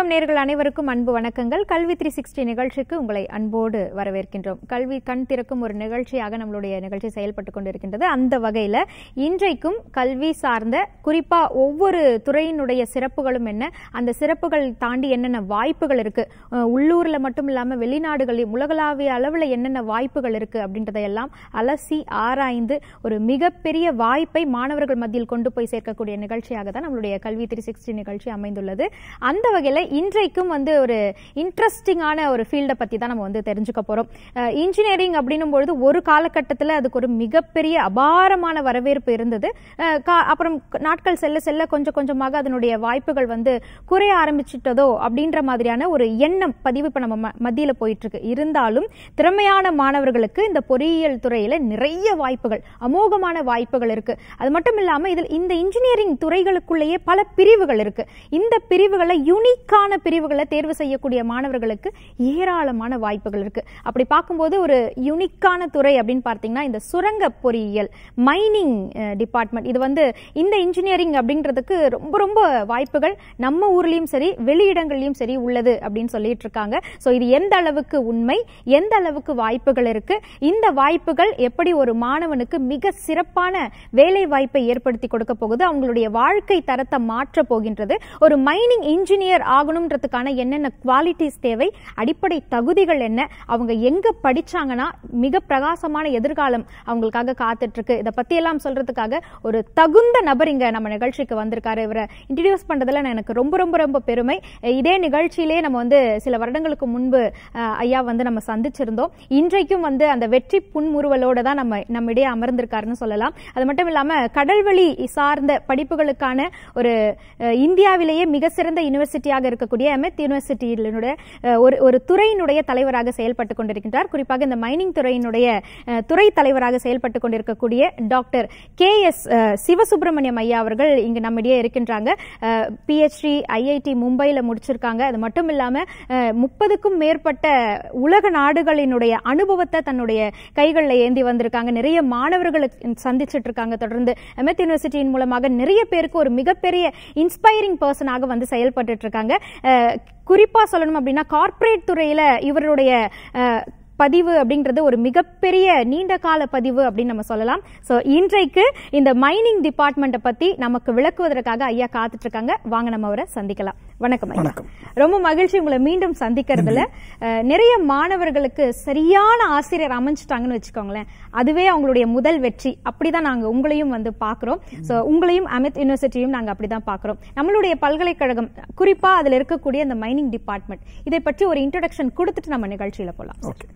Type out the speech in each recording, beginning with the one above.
வணக்கம் நேர்கள் அனைவருக்கும் அன்பு வணக்கங்கள் கல்வி த்ரீ சிக்ஸ்டி நிகழ்ச்சிக்கு உங்களை அன்போடு வரவேற்கின்றோம் கல்வி கண் திறக்கும் ஒரு நிகழ்ச்சியாக நம்மளுடைய நிகழ்ச்சி செயல்பட்டு கொண்டிருக்கின்றது அந்த வகையில் இன்றைக்கும் கல்வி சார்ந்த குறிப்பா ஒவ்வொரு துறையினுடைய சிறப்புகளும் என்ன அந்த சிறப்புகள் தாண்டி என்னென்ன வாய்ப்புகள் இருக்கு அஹ் உள்ளூர்ல மட்டும் இல்லாம வெளிநாடுகளில் உலகளாவிய அளவில் என்னென்ன வாய்ப்புகள் இருக்கு அப்படின்றதையெல்லாம் அலசி ஆராய்ந்து ஒரு மிகப்பெரிய வாய்ப்பை மாணவர்கள் மத்தியில் கொண்டு போய் சேர்க்கக்கூடிய நிகழ்ச்சியாக தான் நம்மளுடைய கல்வி த்ரீ சிக்ஸ்டி நிகழ்ச்சி அமைந்துள்ளது அந்த வகையில் இன்றைக்கும் வந்து ஒரு இன்ட்ரெஸ்டிங்கான ஒரு ஃபீல்டை பற்றி தான் நம்ம வந்து தெரிஞ்சுக்க போகிறோம் இன்ஜினியரிங் அப்படின்னும் பொழுது ஒரு காலகட்டத்தில் அதுக்கு ஒரு மிகப்பெரிய அபாரமான வரவேற்பு இருந்தது அஹ் கா- அப்புறம் நாட்கள் செல்ல செல்ல கொஞ்சம் கொஞ்சமாக அதனுடைய வாய்ப்புகள் வந்து குறைய ஆரம்பிச்சிட்டதோ அப்படின்ற மாதிரியான ஒரு எண்ணம் பதிவு இப்போ நம்ம ம- மத்தியில போயிட்டு இருக்கு இருந்தாலும் திறமையான மாணவர்களுக்கு இந்த பொறியியல் துறையில நிறைய வாய்ப்புகள் அமோகமான வாய்ப்புகள் இருக்கு அது மட்டும் இல்லாம இதில் இந்த இன்ஜினியரிங் துறைகளுக்குள்ளேயே பல பிரிவுகள் இருக்கு இந்த பிரிவுகளை யூனிக்கான பிரிவுகளை தேர்வு செய்யக்கூடிய மாணவர்களுக்கு ஏராளமான வாய்ப்புகள் இருக்கு அப்படி பார்க்கும்போது ஒரு யூனிக்கான துறை அப்படின்னு பார்த்தீங்கன்னா இந்த சுரங்க பொறியியல் மைனிங் டிபார்ட்மெண்ட் இது வந்து இந்த இன்ஜினியரிங் அப்படின்றதுக்கு ரொம்ப ரொம்ப வாய்ப்புகள் நம்ம ஊர்லயும் சரி வெளியிடங்கள்லயும் சரி உள்ளது அப்படின்னு சொல்லிட்டு இருக்காங்க ஸோ இது எந்த அளவுக்கு உண்மை எந்த அளவுக்கு வாய்ப்புகள் இருக்கு இந்த வாய்ப்புகள் எப்படி ஒரு மாணவனுக்கு மிக சிறப்பான வேலை வாய்ப்பை ஏற்படுத்தி கொடுக்க போகுது அவங்களுடைய வாழ்க்கை தரத்தை மாற்ற போகின்றது ஒரு மைனிங் இன்ஜினியர் ஆகணுன்றதுக்கான என்னென்ன குவாலிட்டிஸ் தேவை அடிப்படை தகுதிகள் என்ன அவங்க எங்க படிச்சாங்கன்னா மிக பிரகாசமான எதிர்காலம் அவங்களுக்காக காத்துட்டு இருக்கு இதை பத்தி எல்லாம் சொல்றதுக்காக ஒரு தகுந்த நபர் இங்க நம்ம நிகழ்ச்சிக்கு வந்திருக்காரு இவரை இன்ட்ரடியூஸ் பண்றதுல நான் எனக்கு ரொம்ப ரொம்ப ரொம்ப பெருமை அஹ் இதே நிகழ்ச்சியிலே நம்ம வந்து சில வருடங்களுக்கு முன்பு அஹ், ஐயா வந்து நம்ம சந்திச்சிருந்தோம் இன்றைக்கும் வந்து அந்த வெற்றி புன்முறுவலோட தான் நம்ம நம்மிடையே அமர்ந்திருக்காருன்னு சொல்லலாம் அது மட்டும் இல்லாம கடல்வழி சார்ந்த படிப்புகளுக்கான ஒரு அஹ், இந்தியாவிலேயே மிக சிறந்த யூனிவர்சிட்டியாக இருக்கக்கூடிய எம்எத் யூனிவர்சிட்டியினுடைய அஹ், ஒரு ஒரு துறையினுடைய தலைவராக செயல்பட்டு கொண்டிருக்கின்றார் குறிப்பாக இந்த மைனிங் துறையினுடைய அஹ், துறை தலைவராக செயல்பட்டு கொண்டிருக்கக்கூடிய டாக்டர் கே எஸ் சிவசுப்பிரமணியம் ஐயா அவர்கள் இங்கு நம்மிடையே இருக்கின்றாங்க பிஹெச்டி ஐஐடி மும்பைல முடிச்சிருக்காங்க அது மட்டும் இல்லாம அஹ், முப்பதுக்கும் மேற்பட்ட உலக நாடுகளினுடைய அனுபவத்தை தன்னுடைய கைகளில் ஏந்தி வந்திருக்காங்க நிறைய மாணவர்களுக்கு சந்திச்சிட்டு இருக்காங்க தொடர்ந்து எம்எத் யூனிவர்சிட்டியின் மூலமாக நிறைய பேருக்கு ஒரு மிகப்பெரிய இன்ஸ்பைரிங் பர்சனாக வந்து செயல்பட்டு இருக்காங்க அஹ், குறிப்பா சொல்லணும் அப்படின்னா கார்ப்பரேட் துறையில இவருடைய அஹ், பதிவு அப்படின்றது ஒரு மிகப்பெரிய நீண்ட கால பதிவு அப்படின்னு நம்ம சொல்லலாம் சோ இன்றைக்கு இந்த மைனிங் டிபார்ட்மெண்ட்டை பத்தி நமக்கு விளக்குவதற்காக ஐயா காத்துட்டு இருக்காங்க வாங்க நம்ம அவரை சந்திக்கலாம் வணக்கம் ஐயா வணக்கம். ரொம்ப மகிழ்ச்சி உங்களை மீண்டும் சந்திக்கிறதுல அஹ், நிறைய மாணவர்களுக்கு சரியான ஆசிரியர் அமைஞ்சிட்டாங்கன்னு வச்சுக்கோங்களேன் அதுவே அவங்களுடைய முதல் வெற்றி அப்படிதான் நாங்க உங்களையும் வந்து பாக்குறோம் சோ உங்களையும் அமித் யூனிவர்சிட்டியும் நாங்க அப்படிதான் பாக்குறோம் நம்மளுடைய பல்கலைக்கழகம் குறிப்பா அதுல இருக்கக்கூடிய அந்த மைனிங் டிபார்ட்மெண்ட் இதை பற்றி ஒரு இன்ட்ரடக்ஷன் கொடுத்துட்டு நம்ம நிகழ்ச்சியில போலாம் ஓகே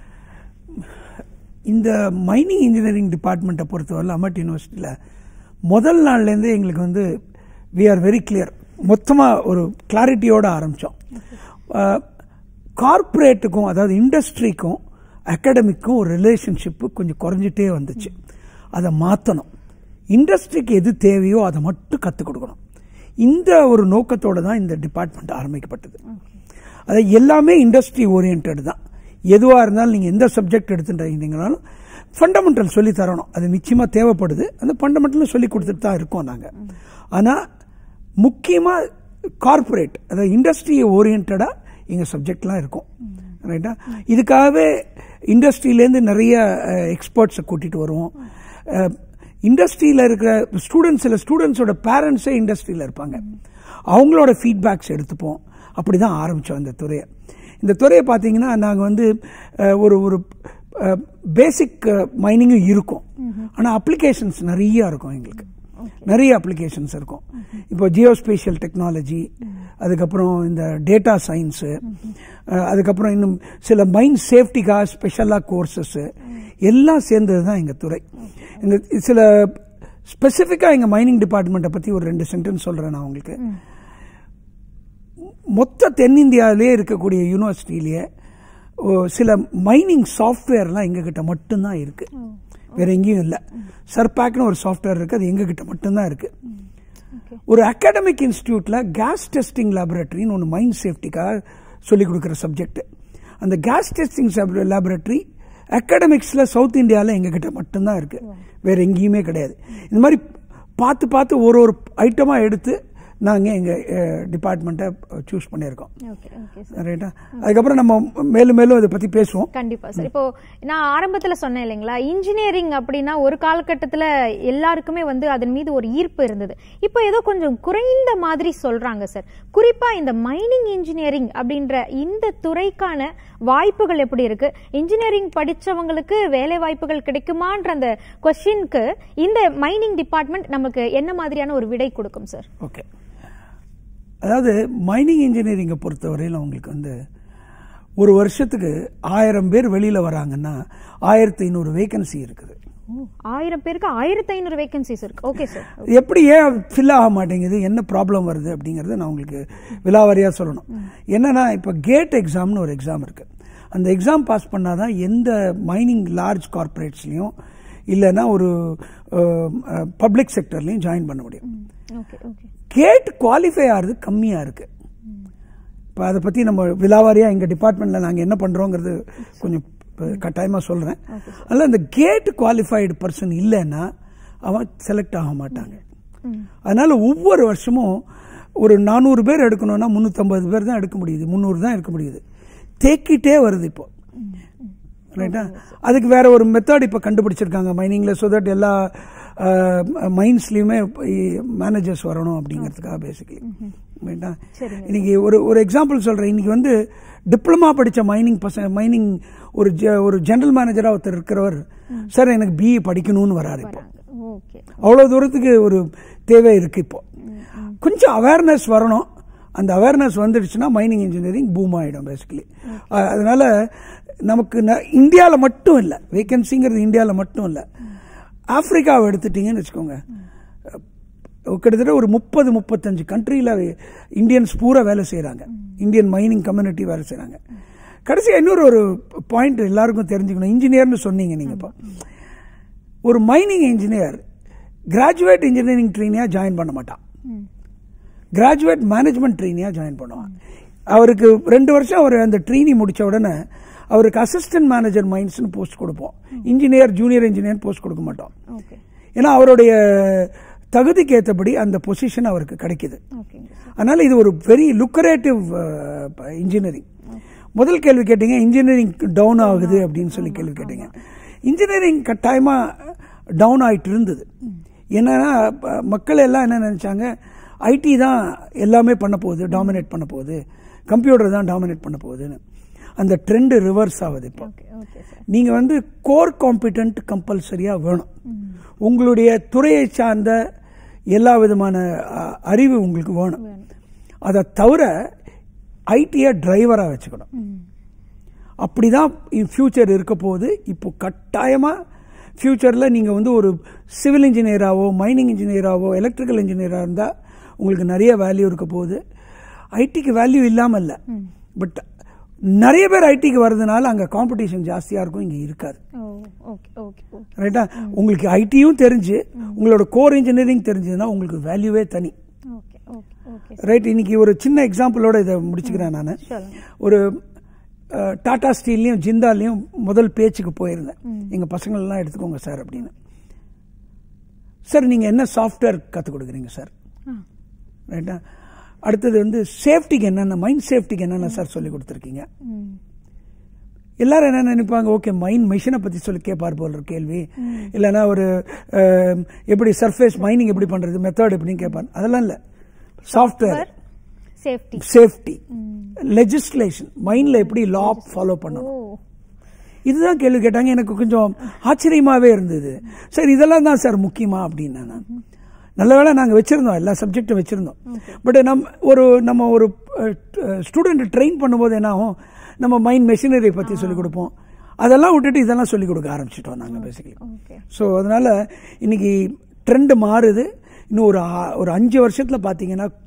இந்த மைனிங் இன்ஜினியரிங் டிபார்ட்மெண்ட்டை பொறுத்தவரை அமட் யூனிவர்சிட்டியில் முதல் நாள்லேருந்தே எங்களுக்கு வந்து வி ஆர் வெரி கிளியர் மொத்தமாக ஒரு கிளாரிட்டியோட ஆரம்பித்தோம் கார்ப்பரேட்டுக்கும் அதாவது இண்டஸ்ட்ரிக்கும் அகாடமிக்கும் ஒரு ரிலேஷன்ஷிப்பு கொஞ்சம் குறைஞ்சிட்டே வந்துச்சு அதை மாற்றணும் இண்டஸ்ட்ரிக்கு எது தேவையோ அதை மட்டும் கற்றுக் கொடுக்கணும் இந்த ஒரு நோக்கத்தோட தான் இந்த டிபார்ட்மெண்ட் ஆரம்பிக்கப்பட்டது அது எல்லாமே இண்டஸ்ட்ரி ஓரியன்ட் தான் எதுவாக இருந்தாலும் நீங்கள் எந்த சப்ஜெக்ட் எடுத்துட்டீங்கனாலும் ஃபண்டமெண்டல் சொல்லி தரணும் அது நிச்சயமாக தேவைப்படுது அந்த ஃபண்டமெண்டலும் சொல்லி கொடுத்துட்டு தான் இருக்கோம் நாங்கள் ஆனால் முக்கியமாக கார்ப்பரேட் அதாவது இண்டஸ்ட்ரி ஓரியன்டாக எங்கள் சப்ஜெக்ட்லாம் இருக்கும் ரைட்டா இதுக்காகவே இண்டஸ்ட்ரியிலேருந்து நிறைய எக்ஸ்பர்ட்ஸை கூட்டிகிட்டு வருவோம் இண்டஸ்ட்ரியில் இருக்கிற ஸ்டூடெண்ட்ஸ் சில ஸ்டூடெண்ட்ஸோட பேரண்ட்ஸே இண்டஸ்ட்ரியில் இருப்பாங்க அவங்களோட ஃபீட்பேக்ஸ் எடுத்துப்போம் அப்படி தான் ஆரம்பித்தோம் இந்த துறையை இந்த துறையை பார்த்தீங்கன்னா நாங்கள் வந்து அஹ், ஒரு ஒரு பேசிக் மைனிங்கும் இருக்கும் ஆனால் அப்ளிகேஷன்ஸ் நிறைய இருக்கும் எங்களுக்கு நிறைய அப்ளிகேஷன்ஸ் இருக்கும் இப்போ ஜியோஸ்பேஷியல் டெக்னாலஜி அதுக்கப்புறம் இந்த டேட்டா சயின்ஸு அதுக்கப்புறம் இன்னும் சில மைண்ட் சேஃப்டிக்காக ஸ்பெஷலாக கோர்சஸ்ஸு எல்லாம் சேர்ந்தது தான் எங்கள் துறை இந்த சில ஸ்பெசிஃபிக்காக எங்கள் மைனிங் டிபார்ட்மெண்ட்டை பற்றி ஒரு ரெண்டு சென்டென்ஸ் சொல்கிறேன் நான் உங்களுக்கு மொத்த தென்னிந்தியாவிலே இருக்கக்கூடிய யூனிவர்சிட்டியிலேயே ஓ, சில மைனிங் சாஃப்ட்வேர்லாம் எங்ககிட்ட மட்டும்தான் இருக்கு வேற எங்கேயும் இல்லை சர்பேக்னு ஒரு சாஃப்ட்வேர் இருக்கு அது எங்ககிட்ட மட்டும்தான் இருக்கு ஒரு அகாடமிக் இன்ஸ்டியூட்ல கேஸ் டெஸ்டிங் லேபரட்டரின்னு ஒன்று மைண்ட் சேஃப்டிக்காக சொல்லிக் கொடுக்குற சப்ஜெக்ட் அந்த கேஸ் டெஸ்டிங் லேபரட்டரி அகாடமிக்ஸில் சவுத் இந்தியாவில் எங்ககிட்ட மட்டும்தான் இருக்கு வேற எங்கேயுமே கிடையாது இந்த மாதிரி பார்த்து பார்த்து ஒரு ஒரு ஐட்டமாக எடுத்து நாங்கள் எங்கள் டிபார்ட்மெண்ட்டை சூஸ் பண்ணியிருக்கோம் ஓகே ஓகே சார் ரைட்டா அதுக்கப்புறம் நம்ம மேலும் மேலும் இதை பற்றி பேசுவோம் கண்டிப்பா சார் இப்போ நான் ஆரம்பத்துல சொன்னேன் இல்லைங்களா இன்ஜினியரிங் அப்படின்னா ஒரு காலகட்டத்துல எல்லாருக்குமே வந்து அதன் மீது ஒரு ஈர்ப்பு இருந்தது இப்போ ஏதோ கொஞ்சம் குறைந்த மாதிரி சொல்றாங்க சார் குறிப்பா இந்த மைனிங் இன்ஜினியரிங் அப்படின்ற இந்த துறைக்கான வாய்ப்புகள் எப்படி இருக்கு இன்ஜினியரிங் படிச்சவங்களுக்கு வேலை வாய்ப்புகள் கிடைக்குமான்ற அந்த கொஸ்டினுக்கு இந்த மைனிங் டிபார்ட்மெண்ட் நமக்கு என்ன மாதிரியான ஒரு விடை கொடுக்கும் சார் ஓகே அதாவது மைனிங் இன்ஜினியரிங்கை பொறுத்தவரையில் உங்களுக்கு வந்து ஒரு வருஷத்துக்கு ஆயிரம் பேர் வெளியில் வராங்கன்னா ஆயிரத்தி ஐநூறு வேகன்சி இருக்குது ஆயிரம் பேருக்கு ஆயிரத்தி ஐநூறு வேகன்சிஸ் இருக்கு ஓகே சார் எப்படி ஏன் ஃபில் ஆக மாட்டேங்குது என்ன ப்ராப்ளம் வருது அப்படிங்கறத நான் உங்களுக்கு விலாவாரியாக சொல்லணும் என்னன்னா இப்போ கேட் எக்ஸாம்னு ஒரு எக்ஸாம் இருக்கு அந்த எக்ஸாம் பாஸ் பண்ணாதான் எந்த மைனிங் லார்ஜ் கார்பரேட்ஸ்லையும் இல்லைன்னா ஒரு பப்ளிக் செக்டர்லையும் ஜாயின் பண்ண முடியும் ஓகே ஓகே கேட் குவாலிஃபை ஆகிறது கம்மியாக இருக்கு இப்போ அதை பற்றி நம்ம விலாவாரியாக எங்கள் டிபார்ட்மெண்ட்டில் நாங்கள் என்ன பண்ணுறோங்கிறது கொஞ்சம் கட்டாயமாக சொல்கிறேன் அதில் அந்த கேட் குவாலிஃபைடு பர்சன் இல்லைன்னா அவன் செலக்ட் ஆக மாட்டாங்க அதனால ஒவ்வொரு வருஷமும் ஒரு நானூறு பேர் எடுக்கணும்னா முந்நூற்றம்பது பேர் தான் எடுக்க முடியுது முந்நூறு தான் எடுக்க முடியுது தேக்கிட்டே வருது இப்போ ரைட்டா அதுக்கு வேற ஒரு மெத்தட் இப்போ கண்டுபிடிச்சிருக்காங்க மைனிங்கில் ஸோ தட் எல்லா மைன்ஸ்லையுமே மேனேஜர்ஸ் வரணும் அப்படிங்கிறதுக்காக பேசிக்கலி ரைட்டா இன்னைக்கு ஒரு ஒரு எக்ஸாம்பிள் சொல்கிறேன் இன்னைக்கு வந்து டிப்ளமா படித்த மைனிங் பச மைனிங் ஒரு ஜ- ஒரு ஜெனரல் மேனேஜராக ஒருத்தர் இருக்கிறவர் சார் எனக்கு பிஇ படிக்கணும்னு வராரு இப்போ ஓகே அவ்வளோ தூரத்துக்கு ஒரு தேவை இருக்கு இப்போ கொஞ்சம் அவேர்னஸ் வரணும் அந்த அவேர்னஸ் வந்துடுச்சுன்னா மைனிங் இன்ஜினியரிங் பூம் ஆகிடும் பேசிக்கலி அதனால நமக்கு இந்தியாவில் மட்டும் இல்லை வேகன்சிங்கிறது இந்தியாவில் மட்டும் இல்லை ஆப்பிரிக்காவை எடுத்துட்டீங்கன்னு வச்சுக்கோங்க கிட்டத்தட்ட ஒரு முப்பது முப்பத்தஞ்சு கண்ட்ரியில் இந்தியன்ஸ் பூரா வேலை செய்கிறாங்க இந்தியன் மைனிங் கம்யூனிட்டி வேலை செய்கிறாங்க கடைசியாக இன்னொரு ஒரு பாயிண்ட் எல்லாருக்கும் தெரிஞ்சுக்கணும் இன்ஜினியர்னு சொன்னீங்க நீங்கள் இப்போ ஒரு மைனிங் இன்ஜினியர் கிராஜுவேட் இன்ஜினியரிங் ட்ரெயினியாக ஜாயின் பண்ண மாட்டான் கிராஜுவேட் மேனேஜ்மெண்ட் ட்ரெயினியாக ஜாயின் பண்ணுவான் அவருக்கு ரெண்டு வருஷம் அவர் அந்த ட்ரெயினி முடிச்ச உடனே அவருக்கு அசிஸ்டன்ட் மேனேஜர் மைண்ட்ஸ்னு போஸ்ட் கொடுப்போம் இன்ஜினியர் ஜூனியர் இன்ஜினியர் போஸ்ட் கொடுக்க மாட்டோம் ஓகே ஏன்னா அவருடைய தகுதிக்கு ஏற்றபடி அந்த பொசிஷன் அவருக்கு கிடைக்குது ஓகேங்க அதனால இது ஒரு வெரி லுக்கரேட்டிவ் இன்ஜினியரிங் முதல் கேள்வி கேட்டீங்க இன்ஜினியரிங் டவுன் ஆகுது அப்படின்னு சொல்லி கேள்வி கேட்டீங்க இன்ஜினியரிங் கட்டாயமா டவுன் ஆயிட்டு இருந்தது என்னன்னா ப- மக்கள் எல்லாம் என்ன நினைச்சாங்க ஐடி தான் எல்லாமே பண்ண போகுது டாமினேட் பண்ண போகுது கம்ப்யூட்டர் தான் டாமினேட் பண்ண போகுதுன்னு அந்த ட்ரெண்ட் ரிவர்ஸ் ஆகுது இப்போ ஓகே ஓகே சார் நீங்க வந்து கோர் காம்பிடன்ட் கம்பல்சரியா வேணும் உங்களுடைய துறையை சார்ந்த எல்லா விதமான அ, அறிவு உங்களுக்கு வேணும் அதை தவிர ஐடியை டிரைவரா வச்சுக்கணும் அப்படிதான் ஃபியூச்சர் இருக்க போகுது இப்போ கட்டாயமா ஃபியூச்சர்ல நீங்க வந்து ஒரு சிவில் இன்ஜினியராவோ மைனிங் இன்ஜினியராவோ எலக்ட்ரிக்கல் இன்ஜினியராக இருந்தா உங்களுக்கு நிறைய வேல்யூ இருக்க போகுது ஐடிக்கு வேல்யூ இல்லாம இல்ல பட் நிறைய பேர் ஐடிக்கு வர்றதுனால அங்க காம்படிஷன் ஜாஸ்தியா இருக்கும் இங்க இருக்காது ஓ ஓகே ஓகே ஓகே ரைட்டா உங்களுக்கு ஐடியும் தெரிஞ்சு உங்களோட கோர் இன்ஜினியரிங் தெரிஞ்சதுன்னா உங்களுக்கு வேல்யூவே தனி ஓகே ஓகே ஓகே ரைட் இன்னைக்கு ஒரு சின்ன எக்ஸாம்பிளோட இதை முடிச்சுக்கிறேன் நான் சொல்லுங்க ஒரு அஹ், டாடா ஸ்டீல்லையும் ஜிந்தாலையும் முதல் பேச்சுக்கு போயிருந்தேன் எங்க பசங்களெல்லாம் எடுத்துக்கோங்க சார் அப்படின்னு சார் நீங்க என்ன சாஃப்ட்வேர் கற்றுக் கொடுக்குறீங்க சார் ஆ ரைட்டா அடுத்தது வந்து சேஃப்டிக்கு என்னென்ன மைண்ட் சேஃப்டிக்கு என்னென்ன சார் சொல்லி கொடுத்துருக்கீங்க ம் எல்லாரும் என்ன நினைப்பாங்க ஓகே மைண்ட் மெஷினை பத்தி சொல்லி கேட்பார் போல ஒரு கேள்வி இல்லைன்னா ஒரு அஹ், எப்படி சர்ஃபேஸ் மைனிங் எப்படி பண்றது மெத்தட் எப்படின்னு கேட்பாங்க அதெல்லாம் இல்ல சாஃப்ட்வேர் சேஃப்டி சேஃப்டி லெஜிஸ்லேஷன் மைண்ட்ல எப்படி லா ஃபாலோ ஓ பண்ணணும் இதுதான் கேள்வி கேட்டாங்க எனக்கு கொஞ்சம் ஆச்சரியமாவே இருந்தது சார் இதெல்லாம் தான் சார் முக்கியமா அப்படின்னு நான் நல்ல வேளை நாங்கள் வச்சிருந்தோம் எல்லா சப்ஜெக்டும் வச்சிருந்தோம் பட் நம் ஒரு நம்ம ஒரு ஸ்டூடெண்ட் ட்ரெயின் பண்ணும்போது என்ன ஆகும் நம்ம மைண்ட் மெஷினரி பற்றி சொல்லிக் கொடுப்போம் அதெல்லாம் விட்டுட்டு இதெல்லாம் சொல்லிக் கொடுக்க ஆரம்பிச்சிட்டோம் நாங்கள் பேசிக்கலி ஓகே ஸோ அதனால இன்னைக்கு ட்ரெண்ட் மாறுது இன்னும் ஒரு ஆ- ஒரு அஞ்சு வருஷத்துல பார்த்தீங்கன்னா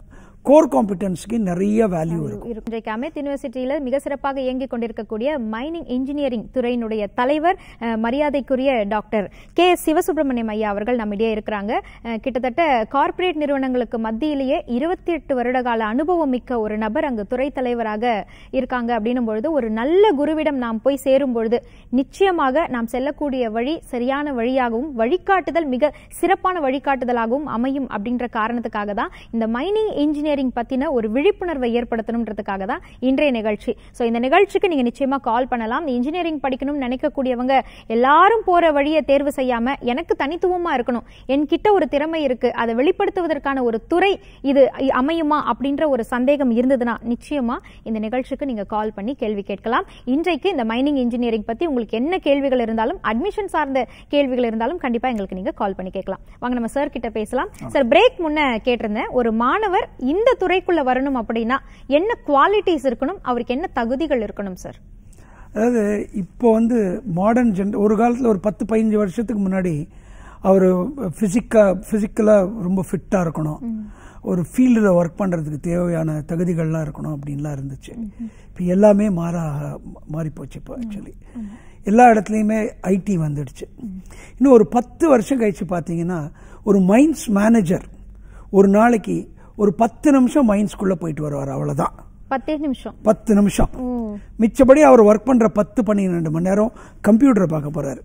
கோர் காம்பிடன்ஸ்க்கு நிறைய வேல்யூ இருக்கும் இருக்கும். இன்றைக்கு அமித் யூனிவர்சிட்டியில மிக சிறப்பாக இயங்கிக் கொண்டிருக்கக்கூடிய மைனிங் இன்ஜினியரிங் துறையினுடைய தலைவர் அஹ், மரியாதைக்குரிய டாக்டர் கே சிவசுப்பிரமணியம் ஐயா அவர்கள் நம்மிடையே இருக்கிறாங்க அஹ், கிட்டத்தட்ட கார்ப்பரேட் நிறுவனங்களுக்கு மத்தியிலேயே இருபத்தி எட்டு வருட கால அனுபவம் மிக்க ஒரு நபர் அங்கு துறை தலைவராக இருக்காங்க அப்படின்னும் பொழுது ஒரு நல்ல குருவிடம் நாம் போய் சேரும் பொழுது நிச்சயமாக நாம் செல்லக்கூடிய வழி சரியான வழியாகவும் வழிகாட்டுதல் மிக சிறப்பான வழிகாட்டுதலாகவும் அமையும் அப்படின்ற காரணத்துக்காக தான் இந்த மைனிங் இன்ஜினியரிங் பத்தின ஒரு விழிப்புணர்வை ஏற்படுத்தணுன்றதுக்காக தான் இன்றைய நிகழ்ச்சி சோ இந்த நிகழ்ச்சிக்கு நீங்க நிச்சயமா கால் பண்ணலாம் இன்ஜினியரிங் படிக்கணும்னு நினைக்கக்கூடியவங்க எல்லாரும் போற வழியை தேர்வு செய்யாம எனக்கு தனித்துவமா இருக்கணும் என்கிட்ட ஒரு திறமை இருக்கு அதை வெளிப்படுத்துவதற்கான ஒரு துறை இது அமையுமா அப்படின்ற ஒரு சந்தேகம் இருந்ததுன்னா நிச்சயமா இந்த நிகழ்ச்சிக்கு நீங்க கால் பண்ணி கேள்வி கேட்கலாம் இன்றைக்கு இந்த மைனிங் இன்ஜினியரிங் பத்தி உங்களுக்கு என்ன கேள்விகள் இருந்தாலும் அட்மிஷன் சார்ந்த கேள்விகள் இருந்தாலும் கண்டிப்பா எங்களுக்கு நீங்க கால் பண்ணி கேட்கலாம் வாங்க நம்ம சார் கிட்ட பேசலாம் சார் பிரேக் முன்ன கேட்டிருந்தேன் ஒரு மாணவர் இந்த துறைக்குள்ள வரணும் அப்படின்னா என்ன குவாலிட்டிஸ் இருக்கணும் அவருக்கு என்ன தகுதிகள் இருக்கணும் சார் அதாவது இப்போ வந்து மாடர்ன் ஜென் ஒரு காலத்தில் ஒரு பத்து பதினஞ்சு வருஷத்துக்கு முன்னாடி அவர் ஃபிசிக்கா ஃபிசிக்கலாக ரொம்ப ஃபிட்டாக இருக்கணும் ஒரு ஃபீல்டில் ஒர்க் பண்ணுறதுக்கு தேவையான தகுதிகள்லாம் இருக்கணும் அப்படின்லாம் இருந்துச்சு இப்போ எல்லாமே மாற மாறி போச்சு இப்போ ஆக்சுவலி எல்லா இடத்துலையுமே ஐடி வந்துடுச்சு இன்னும் ஒரு பத்து வருஷம் கழிச்சு பார்த்தீங்கன்னா ஒரு மைன்ஸ் மேனேஜர் ஒரு நாளைக்கு ஒரு பத்து நிமிஷம் மைன்ஸ்குள்ளே போயிட்டு வருவார் அவ்வளோதான் பத்தே நிமிஷம் பத்து நிமிஷம் ஓ மிச்சபடி அவர் ஒர்க் பண்ற பத்து பன்னிரெண்டு மணி நேரம் கம்ப்யூட்டரை பார்க்க போறாரு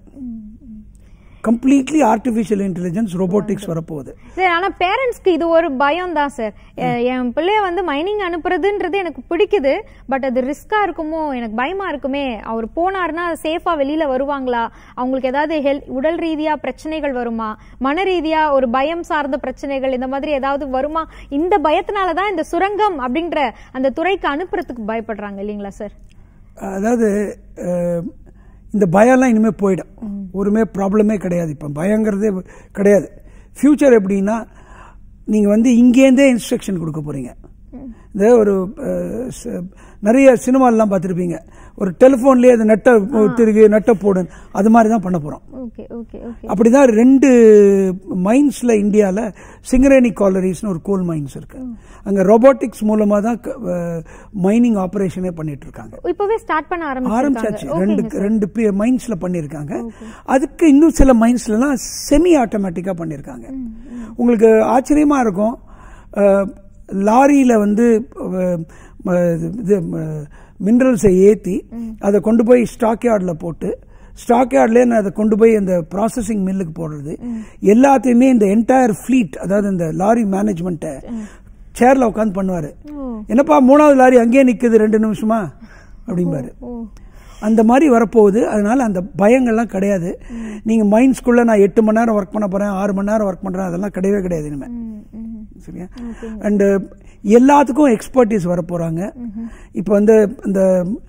கம்ப்ளீட்லி ஆர்டிஃபிஷியல் இன்டெலிஜென்ஸ் ரோபோட்டிக்ஸ் வரப்போகுது சார் ஆனா பேரண்ட்ஸ்க்கு இது ஒரு பயம் தான் சார் என் பிள்ளைய வந்து மைனிங் அனுப்புறதுன்றது எனக்கு பிடிக்குது பட் அது ரிஸ்கா இருக்குமோ எனக்கு பயமா இருக்குமே அவர் போனாருன்னா சேஃபா வெளியில வருவாங்களா அவங்களுக்கு ஏதாவது ஹெல்த் உடல் ரீதியா பிரச்சனைகள் வருமா மன ரீதியா ஒரு பயம் சார்ந்த பிரச்சனைகள் இந்த மாதிரி ஏதாவது வருமா இந்த பயத்தினால தான் இந்த சுரங்கம் அப்படின்ற அந்த துறைக்கு அனுப்புறதுக்கு பயப்படுறாங்க இல்லைங்களா சார் அதாவது அஹ், இந்த பயம்லாம் இனிமேல் போயிடும் ஒருமே ப்ராப்ளமே கிடையாது இப்போ பயங்கிறதே கிடையாது ஃப்யூச்சர் எப்படின்னா நீங்கள் வந்து இங்கேருந்தே இன்ஸ்ட்ரக்ஷன் கொடுக்க போறீங்க இந்த ஒரு அஹ், ச- நிறைய சினிமாலெலாம் பார்த்துருப்பீங்க ஒரு டெலிஃபோன்லேயே அது நெட்டை திருகு நெட்டை போடு அது மாதிரி தான் பண்ண போகிறோம் ஓகே ஓகே ஓகே அப்படிதான் ரெண்டு மைன்ஸ்ல இந்தியால சிங்கரேனி காலரிஸ்னு ஒரு கோல் மைன்ஸ் இருக்கு அங்க ரோபோட்டிக்ஸ் மூலமா தான் மைனிங் ஆபரேஷனே பண்ணிட்டு இருக்காங்க இப்பவே ஸ்டார்ட் பண்ண ஆரம்பிச்சாச்சு ஆரம்பிச்சிருக்காங்க ரெண்டு ஓகேங்க சார் ரெண்டு மைன்ஸ்ல பண்ணிருக்காங்க அதுக்கு இன்னும் சில மைன்ஸ்லாம் செமி ஆட்டோமேட்டிக்கா பண்ணிருக்காங்க உங்களுக்கு ஆச்சரியமா இருக்கும் அஹ், லாரியில வந்து அஹ், ம- இது மினரல்ஸை ஏத்தி அதை கொண்டு போய் ஸ்டாக் யார்டில் போட்டு ஸ்டாக் யார்ட்லேயே நான் அதை கொண்டு போய் அந்த ப்ராசஸிங் மில்லுக்கு போடுறது எல்லாத்தையுமே இந்த என்டையர் ஃப்ளீட் அதாவது இந்த லாரி மேனேஜ்மெண்ட்டை சேர்ல உட்காந்து பண்ணுவாரு ஓ என்னப்பா மூணாவது லாரி அங்கேயே நிக்குது ரெண்டு நிமிஷமா அப்படிம்பாரு ஓ அந்த மாதிரி வரப்போகுது அதனால அந்த பயங்கள்லாம் கிடையாது நீங்க மைண்ட்ஸ்குள்ள நான் எட்டு மணி நேரம் ஒர்க் பண்ண போறேன் ஆறு மணி நேரம் ஒர்க் பண்றேன் அதெல்லாம் கிடையவே கிடையாது இனிமே ம், ம். சரியா அண்ட் எல்லாத்துக்கும் எக்ஸ்பர்டீஸ் வர போறாங்க இப்போ வந்து இந்த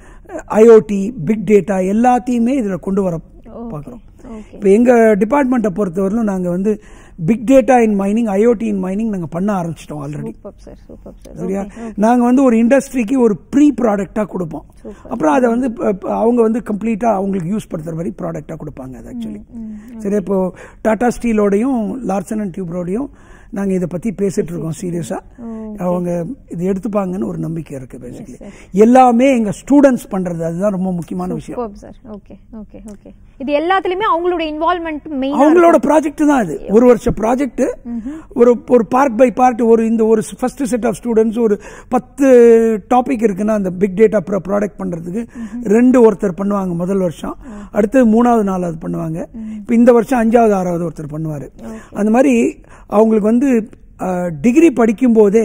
ஐஓடி பிக் டேட்டா எல்லாத்தையுமே இதுல கொண்டு வர பார்க்குறோம் ஓகே இப்போ எங்க டிபார்ட்மெண்ட்டை பொறுத்தவரையிலும் நாங்க வந்து big data in mining IoT in mining நாங்க பண்ண ஆரம்பிச்சிட்டோம் already super sir super sir சரியா நாங்க வந்து ஒரு இண்டஸ்ட்ரிக்கு ஒரு ப்ரீ ப்ராடக்டா கொடுப்போம் அப்புறம் அதை வந்து இப்ப- இப்ப அவங்க வந்து கம்ப்ளீட்டா அவங்களுக்கு யூஸ் படுத்துற மாதிரி ப்ராடக்டா கொடுப்பாங்க அது ஆக்சுவலி சரி இப்போ டாடா ஸ்டீலோடையும் லார்சன் அண்ட் டியூப்ரோடையும் நாங்க இதை பத்தி பேசிட்டு இருக்கோம் சீரியஸா அவங்க இது எடுத்துப்பாங்கன்னு ஒரு நம்பிக்கை இருக்கு பேசிக்கலி எல்லாமே எங்க ஸ்டூடெண்ட்ஸ் பண்றது அதுதான் ரொம்ப முக்கியமான விஷயம் super sir okay okay okay இது எல்லாத்துலயுமே அவங்களோட இன்வால்மெண்ட் மெயின் அவங்களோட ப்ராஜெக்ட் தான் அது ஒரு வருஷ ப்ராஜெக்ட் ஒரு ஒரு பார்ட் பை பார்ட் ஒரு இந்த ஒரு ஃபர்ஸ்ட் செட் ஆஃப் ஸ்டூடெண்ட்ஸ் ஒரு பத்து டாபிக் இருக்குன்னா அந்த பிக் டேட்டா ப்ராடக்ட் பண்றதுக்கு ரெண்டு ஒருத்தர் பண்ணுவாங்க முதல் வருஷம் அடுத்து மூணாவது நாலாவது பண்ணுவாங்க இப்போ இந்த வருஷம் அஞ்சாவது ஆறாவது ஒருத்தர் பண்ணுவாரு அந்த மாதிரி அவங்களுக்கு வந்து டிகிரி படிக்கும் போதே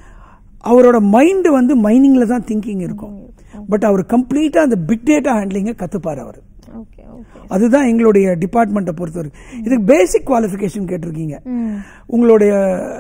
அவரோட மைண்ட் வந்து மைனிங்ல தான் திங்கிங் இருக்கும் பட் அவர் கம்ப்ளீட்டா அந்த பிக் டேட்டா ஹேண்ட்லிங்கை கத்துப்பாரு அவர் ஓகே ஓகே அதுதான் எங்களுடைய டிபார்ட்மெண்ட்டை பொறுத்தவரைக்கும் இதுக்கு பேசிக் குவாலிஃபிகேஷன் கேட்டிருக்கீங்க உங்களுடைய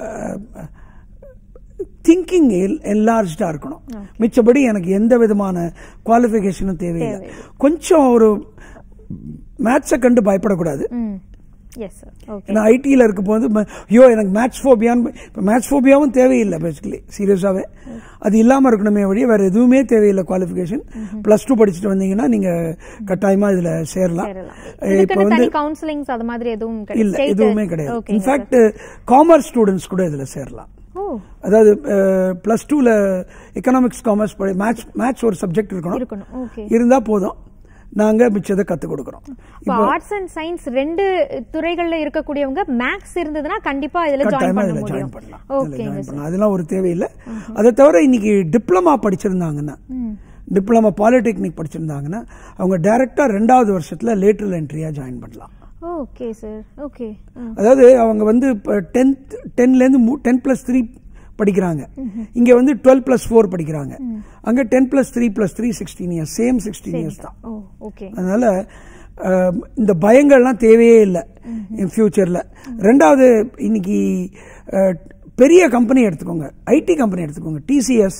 திங்கிங் என்லார்ஜா இருக்கணும் மிச்சபடி எனக்கு எந்த விதமான குவாலிஃபிகேஷனும் தேவையில்லை கொஞ்சம் ஒரு மேத்ஸை கண்டு பயப்படக்கூடாது ம் எஸ் சார் ஓகே ஏன்னா ஐடியில் இருக்கும் போது ம- ஐயோ எனக்கு மேத்ஸ் ஃபோபியான்னு இப்போ மேத்ஸ் ஃபோபியாவும் தேவையில்லை பேசிக்கலி சீரியஸாகவே அது இல்லாமல் இருக்கணுமே வழியே வேற எதுவுமே தேவையில்லை குவாலிஃபிகேஷன் ப்ளஸ் டூ படிச்சுட்டு வந்தீங்கன்னா நீங்க கட்டாயமா இதுல சேரலாம் சேரலாம் இப்போ இதுக்குன்னு வந்து தனி கவுன்சிலிங்ஸ் அது மாதிரி எதுவும் இல்ல State- எதுவுமே கிடையாது ஓகேங்க இன்ஃபேக்ட் காமர்ஸ் ஸ்டூடெண்ட்ஸ் கூட இதுல சேரலாம் ஓ அதாவது ப்ளஸ் டூவில் எக்கனாமிக்ஸ் காமர்ஸ் படி மேத்ஸ் மேத்ஸ் ஒரு சப்ஜெக்ட் இருக்கணும் இருக்கணும் ஓகே இருந்தால் போதும் நாங்கள் மிச்சத்தை கற்றுக் கொடுக்குறோம் இப்போ ஆர்ட்ஸ் அண்ட் சயின்ஸ் ரெண்டு துறைகள்ல இருக்கக்கூடியவங்க மேக்ஸ் இருந்ததுன்னா கண்டிப்பா இதுல ஜாயின் கட்டாயமா பண்ண இதில் முடியும் ஜாயின் பண்ணலாம் இதில் ஓகேங்க ஜாயின் பண்ணலாம் அதெல்லாம் ஒரு தேவையில்லை அதை தவிர இன்னைக்கு டிப்ளமா படிச்சிருந்தாங்கன்னா டிப்ளமா பாலிடெக்னிக் படிச்சிருந்தாங்கன்னா அவங்க டைரக்டா ரெண்டாவது வருஷத்துல லேட்டரல் என்ட்ரியா ஜாயின் பண்ணலாம் ஓகே சார் ஓகே அதாவது அவங்க வந்து இப்போ டென்த் டென்லேருந்து டென் ப்ளஸ் த்ரீ படிக்கிறாங்க இங்க வந்து டுவெல் ப்ளஸ் ஃபோர் படிக்கிறாங்க அங்க ten plus three plus three sixteen years same sixteen years தான் ஓ ஓகே அதனால அஹ், இந்த பயங்கள்லாம் தேவையே இல்லை ஃபியூச்சர்ல ரெண்டாவது இன்னைக்கு அஹ், பெரிய கம்பெனி எடுத்துக்கோங்க ஐடி கம்பெனி எடுத்துக்கோங்க டிசிஎஸ்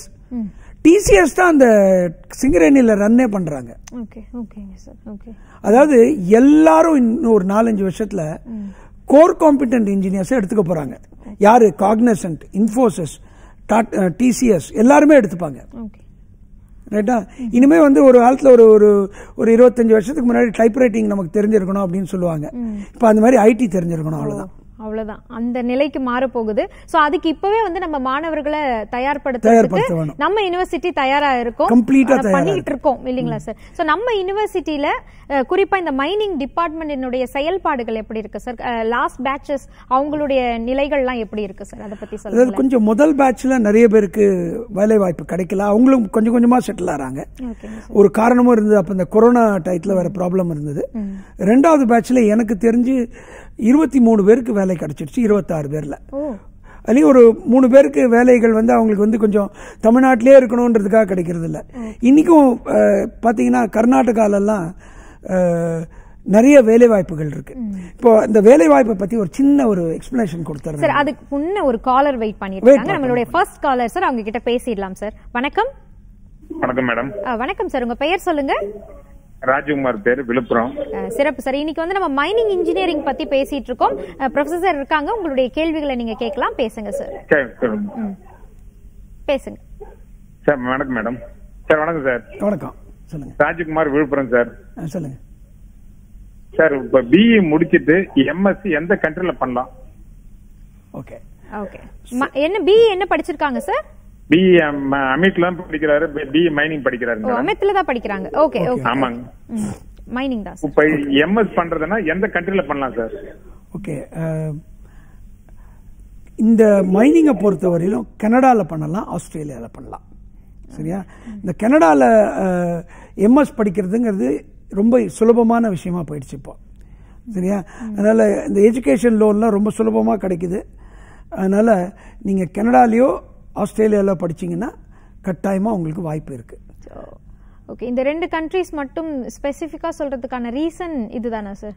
டிசிஎஸ் தான் அந்த சிங்கரேணியில் ரன்னே பண்றாங்க ஓகே ஓகேங்க சார் ஓகே அதாவது எல்லாரும் இன்னும் ஒரு நாலஞ்சு வருஷத்துல கோர் காம்பிடன்ட் இன்ஜினியர்ஸ் எடுத்துக்க போறாங்க யாரு காக்னசன்ட் இன்ஃபோசிஸ் டிசிஎஸ் எல்லாருமே எடுத்துப்பாங்க ஓகே ரைட்டா இனிமே வந்து ஒரு காலத்துல ஒரு ஒரு ஒரு இருபத்தஞ்சு வருஷத்துக்கு முன்னாடி டைப் ரைட்டிங் நமக்கு தெரிஞ்சிருக்கணும் அப்படின்னு சொல்லுவாங்க இப்போ அந்த மாதிரி ஐடி தெரிஞ்சிருக்கணும் அவ்வளவுதான் அவ்வளவுதான் அந்த நிலைக்கு மாற போகுது சோ அதுக்கு இப்பவே வந்து நம்ம மாணவர்களை தயார்படுத்த தயார்படுத்துறதுக்கு வேணும். நம்ம யுனிவர்சிட்டி தயாரா இருக்கோம் Complete ஆ அதை தயாரா பண்ணிட்டு இருக்கோம் இல்லீங்களா சார் சோ நம்ம யுனிவர்சிட்டியில அஹ், குறிப்பா இந்த மைனிங் டிபார்ட்மெண்டினுடைய செயல்பாடுகள் எப்படி இருக்கு சார் லாஸ்ட் பேட்சஸ் அவங்களுடைய நிலைகள்லாம் எப்படி இருக்கு சார் அதை பத்தி அதாவது சொல்லுங்க கொஞ்சம் முதல் பேட்ச்ல நிறைய பேருக்கு வேலை வாய்ப்பு கிடைக்கல அவங்களும் கொஞ்சம் கொஞ்சமா செட்டில் ஆறாங்க ஓகேங்க ஒரு காரணமும் இருந்தது அப்ப இந்த கொரோனா டயத்துல வேற ப்ராப்ளம் இருந்தது ரெண்டாவது பேட்ச்ல எனக்கு தெரிஞ்சு இருபத்தி மூணு பேருக்கு வேலை கிடைச்சிருச்சு இருபத்தாறு பேர்ல ஓ அதுலயும் ஒரு மூணு பேருக்கு வேலைகள் வந்து அவங்களுக்கு வந்து கொஞ்சம் தமிழ்நாட்டிலே இருக்கணுன்றதுக்காக கிடைக்கிறது இல்ல இன்னைக்கும் அஹ், பாத்தீங்கன்னா கர்நாடகாலெல்லாம் அஹ், நிறைய வேலை வாய்ப்புகள் இருக்கு இப்போ இந்த வேலை வாய்ப்பை பத்தி ஒரு சின்ன ஒரு எக்ஸ்பிளனேஷன் கொடுத்துறேன் சார் அதுக்கு முன்ன ஒரு காலர் வெயிட் பண்ணிட்டு Wait இருக்காங்க நம்மளுடைய ஃபர்ஸ்ட் காலர் சார் அவங்க கிட்ட பேசிடலாம் சார் வணக்கம் வணக்கம் மேடம் அஹ், வணக்கம் சார் உங்க பெயர் சொல்லுங்க ராஜ்குமார் பேர் விழுப்புரம் அஹ், சிறப்பு சார் இன்னைக்கு வந்து நம்ம மைனிங் இன்ஜினியரிங் பத்தி பேசிட்டு இருக்கோம் ப்ரொஃபசர் சார் இருக்காங்க உங்களுடைய கேள்விகளை நீங்க கேட்கலாம் பேசுங்க சார் சரி, சரி. பேசுங்க சார் வணக்கம் மேடம் சார் வணக்கம் சார் வணக்கம் சொல்லுங்க ராஜ்குமார் விழுப்புரம் சார் அஹ், சொல்லுங்க சார் இப்ப பிஇ முடிச்சிட்டு எம்எஸ்சி எந்த கண்ட்ரில பண்ணலாம் ஓகே ஓகே என்ன பி என்ன படிச்சிருக்காங்க சார் பிஇ அமித்ல படிக்கிறாரு பிஇ மைனிங் படிக்கிறாரு ஓ மேடம் அமெத்துல தான் படிக்கிறாங்க ஓகே ஓகே ஆமாங்க மைனிங் தான் சார் இப்ப எம்எஸ் பண்றதுன்னா எந்த கண்ட்ரில பண்ணலாம் சார் ஓகே அஹ், இந்த மைனிங்கை பொறுத்தவரையிலும் கனடாவில் பண்ணலாம் ஆஸ்திரேலியாவில் பண்ணலாம் சரியா இந்த கனடாவில் எம்எஸ் படிக்கிறதுங்கிறது ரொம்ப சுலபமான விஷயமா போயிடுச்சு இப்போ சரியா அதனால இந்த எஜுகேஷன் லோன்லாம் ரொம்ப சுலபமாக கிடைக்குது அதனால நீங்கள் கனடாலேயோ ஆஸ்திரேலியாவில் படிச்சீங்கன்னா கட்டாயமாக உங்களுக்கு வாய்ப்பு இருக்குது ஓகே இந்த ரெண்டு கண்ட்ரீஸ் மட்டும் ஸ்பெசிஃபிக்கா சொல்றதுக்கான ரீசன் இதுதானா சார்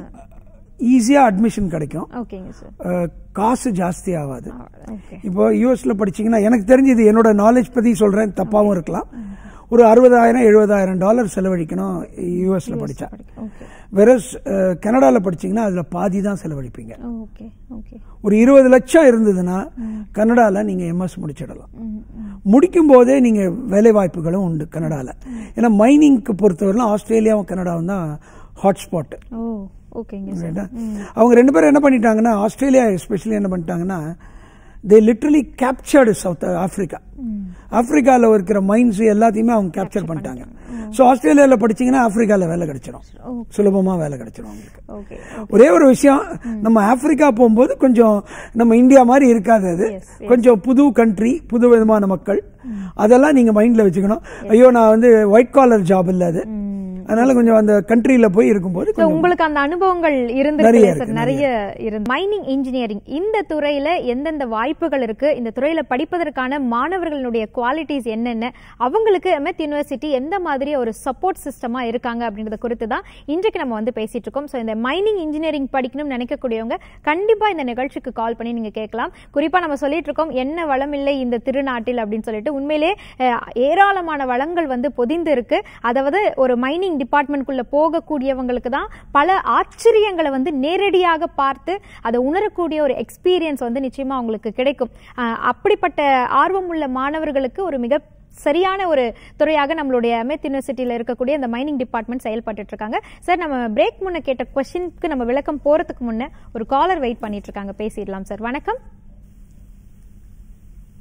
ஈஸியாக அட்மிஷன் கிடைக்கும் ஓகேங்க சார் அஹ், காசு ஜாஸ்தி ஆகாது ஓகே இப்போ யூஎஸ்ல படிச்சீங்கன்னா எனக்கு தெரிஞ்சது என்னோட நாலேஜ் பத்தி சொல்றேன் தப்பாவும் இருக்கலாம் ஒரு அறுபதாயிரம் எழுபதாயிரம் டாலர் செலவழிக்கணும் யூஎஸ்ல படிச்சா ஓகே வெரஸ் கனடால படிச்சீங்கன்னா அதுல பாதி தான் செலவழிப்பீங்க ஓகே ஓகே ஒரு இருபது லட்சம் இருந்ததுன்னா கனடால நீங்க எம்எஸ் முடிச்சிடலாம் முடிக்கும் போதே நீங்க வேலை வாய்ப்புகளும் உண்டு கனடால ஏன்னா மைனிங்க்கு பொறுத்தவரையிலும் ஆஸ்திரேலியாவும் கனடாவும் தான் ஹாட்ஸ்பாட் ஓ ஓகேங்க சார் ரைட்டா? அவங்க ரெண்டு பேரும் என்ன பண்ணிட்டாங்கன்னா ஆஸ்திரேலியா எஸ்பெஷலி என்ன பண்ணிட்டாங்கன்னா they literally captured South Africa ஆப்பிரிக்கால இருக்கிற மைன்ஸ் எல்லாத்தையுமே அவங்க கேப்சர் பண்ணிட்டாங்க ஸோ ஆஸ்திரேலியாவில் படிச்சீங்கன்னா ஆப்பிரிக்கால வேலை கிடைச்சிடும் சுலபமா வேலை கிடைச்சிடும் அவங்களுக்கு ஓகே ஒரே ஒரு விஷயம் நம்ம ஆப்பிரிக்கா போகும்போது கொஞ்சம் நம்ம இந்தியா மாதிரி இருக்காது அது Yes, கொஞ்சம் புது கண்ட்ரி புது விதமான மக்கள் அதெல்லாம் நீங்க மைண்ட்ல வச்சுக்கணும் ஐயோ நான் வந்து ஒயிட் காலர் ஜாப் இல்ல அது அதனால கொஞ்சம் அந்த கண்ட்ரியில போய் இருக்கும்போது So, கொஞ்சம் உங்களுக்கு அந்த அனுபவங்கள் நிறைய இருந்திருக்கு இருக்கு, சார் நிறைய இருந்து மைனிங் இன்ஜினியரிங் இந்த துறையில எந்தெந்த வாய்ப்புகள் இருக்கு இந்த துறையில படிப்பதற்கான மாணவர்களுடைய குவாலிட்டிஸ் என்னென்ன அவங்களுக்கு எம்எத் யூனிவர்சிட்டி எந்த மாதிரி ஒரு சப்போர்ட் சிஸ்டமா இருக்காங்க அப்படின்றத குறித்து தான் இன்றைக்கு நம்ம வந்து பேசிட்டு இருக்கோம் ஸோ இந்த மைனிங் இன்ஜினியரிங் படிக்கணும்னு நினைக்கக்கூடியவங்க கண்டிப்பா இந்த நிகழ்ச்சிக்கு கால் பண்ணி நீங்க கேட்கலாம் குறிப்பா நம்ம சொல்லிட்டு இருக்கோம் என்ன வளம் இல்லை இந்த திருநாட்டில் அப்படின்னு சொல்லிட்டு உண்மையிலே அஹ், ஏராளமான வளங்கள் வந்து பொதிந்து இருக்கு அதாவது ஒரு மைனிங் டிபார்ட்மெண்ட்குள்ள போகக்கூடியவங்களுக்கு தான் பல ஆச்சரியங்களை வந்து நேரடியாக பார்த்து அதை உணரக்கூடிய ஒரு எக்ஸ்பீரியன்ஸ் வந்து நிச்சயமா அவங்களுக்கு கிடைக்கும் அஹ், அப்படிப்பட்ட ஆர்வம் உள்ள மாணவர்களுக்கு ஒரு மிக சரியான ஒரு துறையாக நம்மளுடைய அமெத் யூனிவர்சிட்டியில இருக்கக்கூடிய இந்த மைனிங் டிபார்ட்மெண்ட் செயல்பட்டு இருக்காங்க சார் நம்ம பிரேக் முன்ன கேட்ட கொஸ்டினுக்கு நம்ம விளக்கம் போறதுக்கு முன்ன ஒரு காலர் வெயிட் பண்ணிட்டு இருக்காங்க பேசிடலாம் சார் வணக்கம்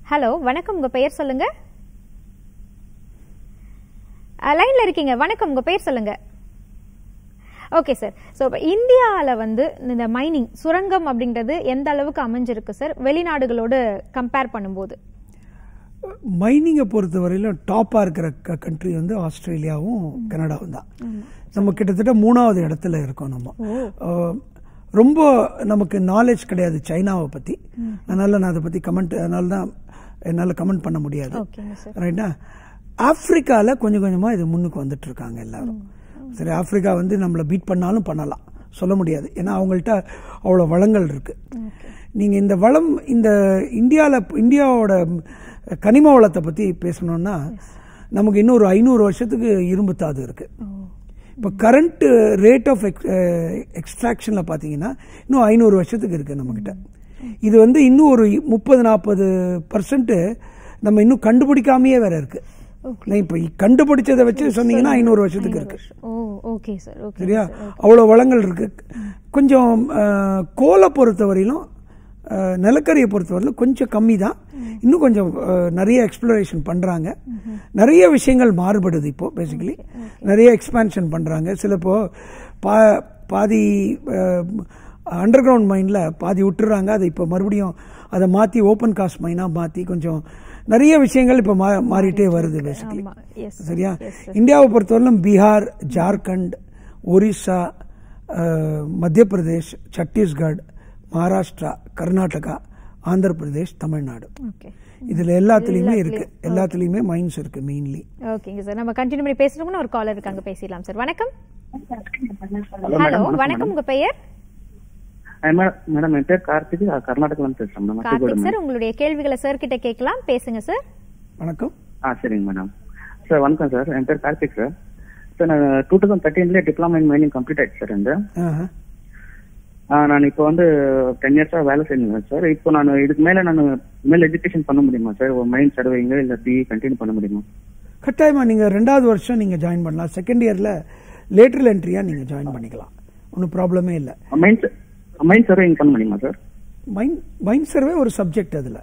ஹலோ வணக்கம் உங்க பெயர் சொல்லுங்க லைன்ல இருக்கீங்க வணக்கம் உங்க பெயர் சொல்லுங்க ஓகே சார் ஸோ இந்தியாவில் வந்து இந்த மைனிங் சுரங்கம் அப்படின்றது எந்த அளவுக்கு அமைஞ்சிருக்கு சார் வெளிநாடுகளோடு கம்பேர் பண்ணும்போது மைனிங்கை பொறுத்த வரையிலும் டாப்பாக இருக்கிற கண்ட்ரி வந்து ஆஸ்திரேலியாவும் கனடாவும் தான் நம்ம கிட்டத்தட்ட மூணாவது இடத்துல இருக்கோம் நம்ம அஹ், ரொம்ப நமக்கு நாலேஜ் கிடையாது சைனாவை பற்றி அதனால நான் அதை பற்றி கமெண்ட் அதனால தான் என்னால் கமெண்ட் பண்ண முடியாது ஓகேங்க சார் ரைட்டா ஆப்பிரிக்காவில் கொஞ்சம் கொஞ்சமாக இது முன்னுக்கு வந்துட்டு இருக்காங்க எல்லாரும் சரி ஆப்பிரிக்கா வந்து நம்மளை பீட் பண்ணாலும் பண்ணலாம் சொல்ல முடியாது ஏன்னா அவங்கள்ட்ட அவ்வளோ வளங்கள் இருக்கு நீங்கள் இந்த வளம் இந்த இந்தியாவில் இந்தியாவோட கனிம வளத்தை பற்றி பேசணும்னா நமக்கு இன்னும் ஒரு ஐநூறு வருஷத்துக்கு இரும்பு தாது இருக்கு இப்போ கரண்ட் ரேட் ஆஃப் எக்ஸ்ட்ராக்ஷனில் பார்த்தீங்கன்னா இன்னும் ஐநூறு வருஷத்துக்கு இருக்கு நம்மக்கிட்ட இது வந்து இன்னும் ஒரு முப்பது நாற்பது பர்சன்ட் நம்ம இன்னும் கண்டுபிடிக்காமையே வேற இருக்கு நான் இப்போ கண்டுபிடிச்சதை வச்சு சொன்னீங்கன்னா ஐநூறு வருஷத்துக்கு இருக்கு ஓ ஓகே சார் ஓகே சரியா அவ்வளோ வளங்கள் இருக்கு கொஞ்சம் அஹ், கோலை பொறுத்தவரையிலும் அஹ், நிலக்கரியை பொறுத்தவரையிலும் கொஞ்சம் கம்மி தான் இன்னும் கொஞ்சம் அஹ், நிறைய எக்ஸ்ப்ளோரேஷன் பண்றாங்க நிறைய விஷயங்கள் மாறுபடுது இப்போ பேசிக்கலி நிறைய எக்ஸ்பான்ஷன் பண்றாங்க சில இப்போ பா பாதி அண்டர் கிரவுண்ட் மைனில் பாதி விட்டுறாங்க அதை இப்போ மறுபடியும் அதை மாற்றி ஓப்பன் காஸ்ட் மைனாக மாற்றி கொஞ்சம் நிறைய விஷயங்கள் இப்போ மா மாறிட்டே வருது பேசிக்கலி ஆமா எஸ் சரியா இந்தியாவை பொறுத்தவரையிலும் பீகார் ஜார்க்கண்ட் ஒரிசா அஹ், மத்திய பிரதேஷ் சத்தீஸ்கர் மகாராஷ்டிரா கர்நாடகா ஆந்திர பிரதேஷ் தமிழ்நாடு ஓகே இதுல எல்லாத்துலயுமே இருக்கு எல்லாத்துலயுமே மைன்ஸ் இருக்கு மெயின்லி ஓகேங்க சார் நம்ம கண்டினியூ பண்ணி பேசுறோம்னா ஒரு காலர் இருக்காங்க பேசிடலாம் சார் வணக்கம் ஹலோ ஹலோ மேடம் வணக்கம் உங்க பெயர் மேடம் என் பேர் கார்த்திக் கார்நாடகால இருந்து பேசுறேன் மேடம் கார்த்திக் சார் உங்களுடைய கேள்விகளை சார் கிட்ட கேட்கலாம் பேசுங்க சார் வணக்கம் ஆ சரிங்க மேடம் சார் வணக்கம் சார் என் பேர் கார்த்திக் சார் சார் நான் டூ தௌசண்ட் தேர்ட்டீன்லேயே டிப்ளமா இன் மைனிங் கம்ப்ளீட் ஆயிடுச்சு சார் இந்த ஆஹா. நான் இப்போ வந்து டென் இயர்ஸா வேலை செய்யணும் சார் இப்போ நான் இதுக்கு மேல நான் மேல் எஜுகேஷன் பண்ண முடியுமா சார் ஒரு மைண்ட் சர்வேங்க இல்ல பிஇ கண்டினியூ பண்ண முடியுமா கட்டாயமா நீங்க ரெண்டாவது வருஷம் நீங்க ஜாயின் பண்ணலாம் செகண்ட் இயர்ல லேட்டரல் என்ட்ரியா நீங்க ஜாயின் பண்ணிக்கலாம் ஒன்றும் ப்ராப்ளமே இல்லை மைண்ட் மைண்ட் சர்வேங்க பண்ண முடியுமா சார் மைண்ட் மைண்ட் சர்வே ஒரு சப்ஜெக்ட் அதுல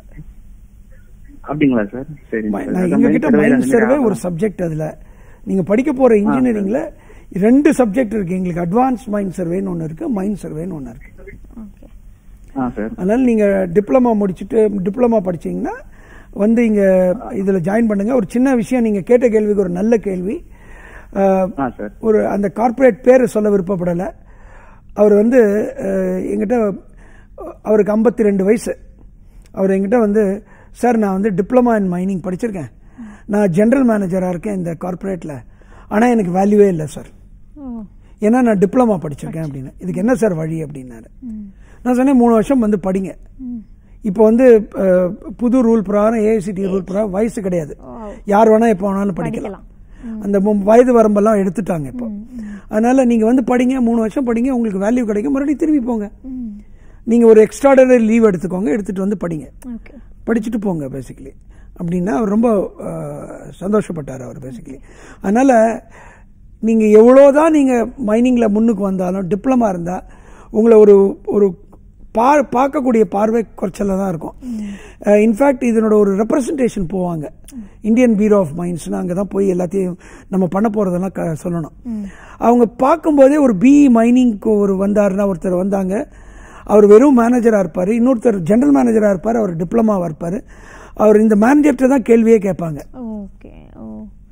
அப்படிங்களா சார் சரி ம- நான் எங்ககிட்ட மைண்ட் சர்வே ஒரு சப்ஜெக்ட் அதுல நீங்க படிக்க போற இன்ஜினியரிங்ல ரெண்டு சப்ஜெக்ட் இருக்கு எங்களுக்கு அட்வான்ஸ் மைண்ட் சர்வேன்னு ஒன்னு இருக்கு மைண்ட் சர்வேன்னு ஒன்னு இருக்கு ஓகே ஆ சார் அதனால நீங்க டிப்ளமா முடிச்சுட்டு டிப்ளமா படிச்சீங்கன்னா வந்து இங்க இதுல ஜாயின் பண்ணுங்க ஒரு சின்ன விஷயம் நீங்க கேட்ட கேள்விக்கு ஒரு நல்ல கேள்வி அஹ், ஆ சார் ஒரு அந்த கார்ப்பரேட் பேரை சொல்ல விருப்பப்படலை அவர் வந்து அஹ், எங்கிட்ட அவருக்கு 52 ரெண்டு வயசு அவர் எங்கிட்ட வந்து சார் நான் வந்து டிப்ளமா இன் மைனிங் படிச்சிருக்கேன் நான் ஜெனரல் மேனேஜராக இருக்கேன் இந்த கார்ப்பரேட்டில் ஆனால் எனக்கு வேல்யூவே இல்லை சார் ஓ ஏன்னா நான் டிப்ளமா படிச்சிருக்கேன் அப்படின்னு இதுக்கு என்ன சார் வழி அப்படின்னாரு நான் சொன்னேன் மூணு வருஷம் வந்து படிங்க இப்போ வந்து அஹ், புது ரூல் பிரகாரம் ஏஐசிடி ரூல் பிரகாரம் வயசு கிடையாது யார் வேணா எப்போ வேணாலும் படிக்கலாம் அந்த மு- வயது வரம்பெல்லாம் எடுத்துட்டாங்க இப்போ அதனால நீங்க வந்து படிங்க மூணு வருஷம் படிங்க உங்களுக்கு வேல்யூ கிடைக்கும் மறுபடியும் திரும்பி போங்க நீங்க ஒரு எக்ஸ்ட்ராடனரி லீவ் எடுத்துக்கோங்க எடுத்துட்டு வந்து படிங்க ஓகே படிச்சுட்டு போங்க பேசிக்கலி அப்படின்னா அவர் ரொம்ப அஹ், சந்தோஷப்பட்டார் அவர் பேசிக்கலி அதனால நீங்க எவ்வளோதான் நீங்க மைனிங்ல முன்னுக்கு வந்தாலும் டிப்ளமா இருந்தா உங்களை ஒரு ஒரு பா பார்க்கக்கூடிய பார்வை குறைச்சல தான் இருக்கும் இன்ஃபேக்ட் இதனோட ஒரு ரெப்ரசன்டேஷன் போவாங்க இந்தியன் பீரோ ஆஃப் மைன்ஸ்னு அங்கே தான் போய் எல்லாத்தையும் நம்ம பண்ண போறதெல்லாம் க- சொல்லணும் அவங்க பார்க்கும்போதே ஒரு பிஇ மைனிங்க்கு ஒரு வந்தாருன்னா ஒருத்தர் வந்தாங்க அவர் வெறும் மேனேஜராக இருப்பார் இன்னொருத்தர் ஜெனரல் மேனேஜராக இருப்பார் அவர் டிப்ளமாவாக இருப்பார் அவர் இந்த மேனேஜர்கிட்ட தான் கேள்வியே கேட்பாங்க ஓகே ஓ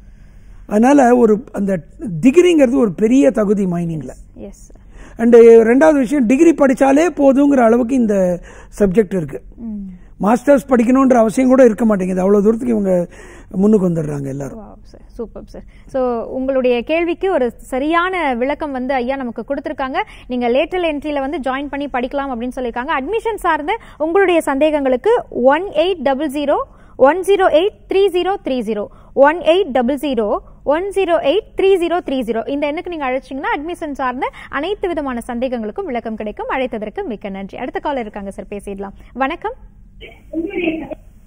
அதனால ஒரு அந்த டிகிரிங்கிறது ஒரு பெரிய தகுதி மைனிங்ல எஸ் அண்ட் ரெண்டாவது விஷயம் டிகிரி படிச்சாலே போதுங்கிற அளவுக்கு இந்த சப்ஜெக்ட் இருக்கு மாஸ்டர்ஸ் படிக்கணுன்ற அவசியம் கூட இருக்க மாட்டேங்குது அவ்வளவு தூரத்துக்கு இவங்க முன்னுக்கு வந்துடுறாங்க எல்லாரும் wow sir super sir so உங்களுடைய கேள்விக்கு ஒரு சரியான விளக்கம் வந்து ஐயா நமக்கு கொடுத்துருக்காங்க நீங்க லேட்டல் என்ட்ரியில வந்து ஜாயின் பண்ணி படிக்கலாம் அப்படின்னு சொல்லியிருக்காங்க அட்மிஷன் சார்ந்த உங்களுடைய சந்தேகங்களுக்கு one eight double zero one zero eight three zero three zero one eight double zero one zero eight three zero three zero இந்த எண்ணுக்கு நீங்க அழைச்சிங்கன்னா அட்மிஷன் சார்ந்த அனைத்து விதமான சந்தேகங்களுக்கும் விளக்கம் கிடைக்கும் அழைத்ததற்கு மிக்க நன்றி அடுத்த காலர் இருக்காங்க சார் பேசிடலாம் வணக்கம்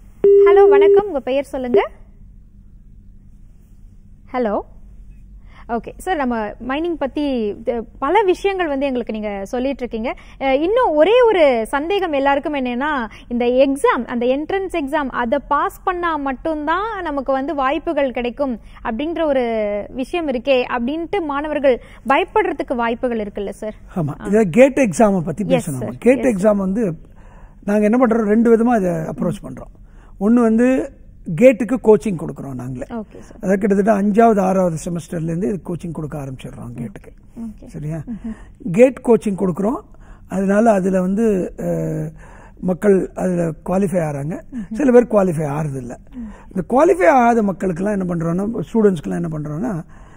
ஹலோ வணக்கம் உங்க பெயர் சொல்லுங்க ஹலோ ஓகே சார் நம்ம மைனிங் பத்தி த- பல விஷயங்கள் வந்து எங்களுக்கு நீங்க சொல்லிட்டு இருக்கீங்க அஹ், இன்னும் ஒரே ஒரு சந்தேகம் எல்லாருக்கும் என்னன்னா இந்த எக்ஸாம் அந்த என்ட்ரன்ஸ் எக்ஸாம் அதை பாஸ் பண்ணா மட்டும்தான் நமக்கு வந்து வாய்ப்புகள் கிடைக்கும் அப்படின்ற ஒரு விஷயம் இருக்கே அப்படின்ட்டு மாணவர்கள் பயப்படுறதுக்கு வாய்ப்புகள் இருக்குல்ல சார் ஆமா இதை கேட் எக்ஸாமை பத்தி Yes, பேசணும் sir. கேட் எக்ஸாம் வந்து நாங்க என்ன பண்றோம் ரெண்டு விதமா இதை அப்ரோச் பண்றோம் ஒன்னு வந்து கேட்டுக்கு கோச்சிங் கொடுக்குறோம் நாங்களே ஓகே சார் அதாவது கிட்டத்தட்ட அஞ்சாவது ஆறாவது செமஸ்டர்ல இருந்து கோச்சிங் கொடுக்க ஆரம்பிச்சிடுறோம் கேட்டுக்கு ஓகே சரியா கேட் கோச்சிங் கொடுக்குறோம் அதனால அதுல வந்து அஹ், மக்கள் அதுல குவாலிஃபை ஆறாங்க சில பேர் குவாலிஃபை ஆறது இல்ல இந்த குவாலிஃபை ஆகாத மக்களுக்கெல்லாம் என்ன பண்றோம்னா ஸ்டூடெண்ட்ஸ்க்கெல்லாம் என்ன பண்றோம்னா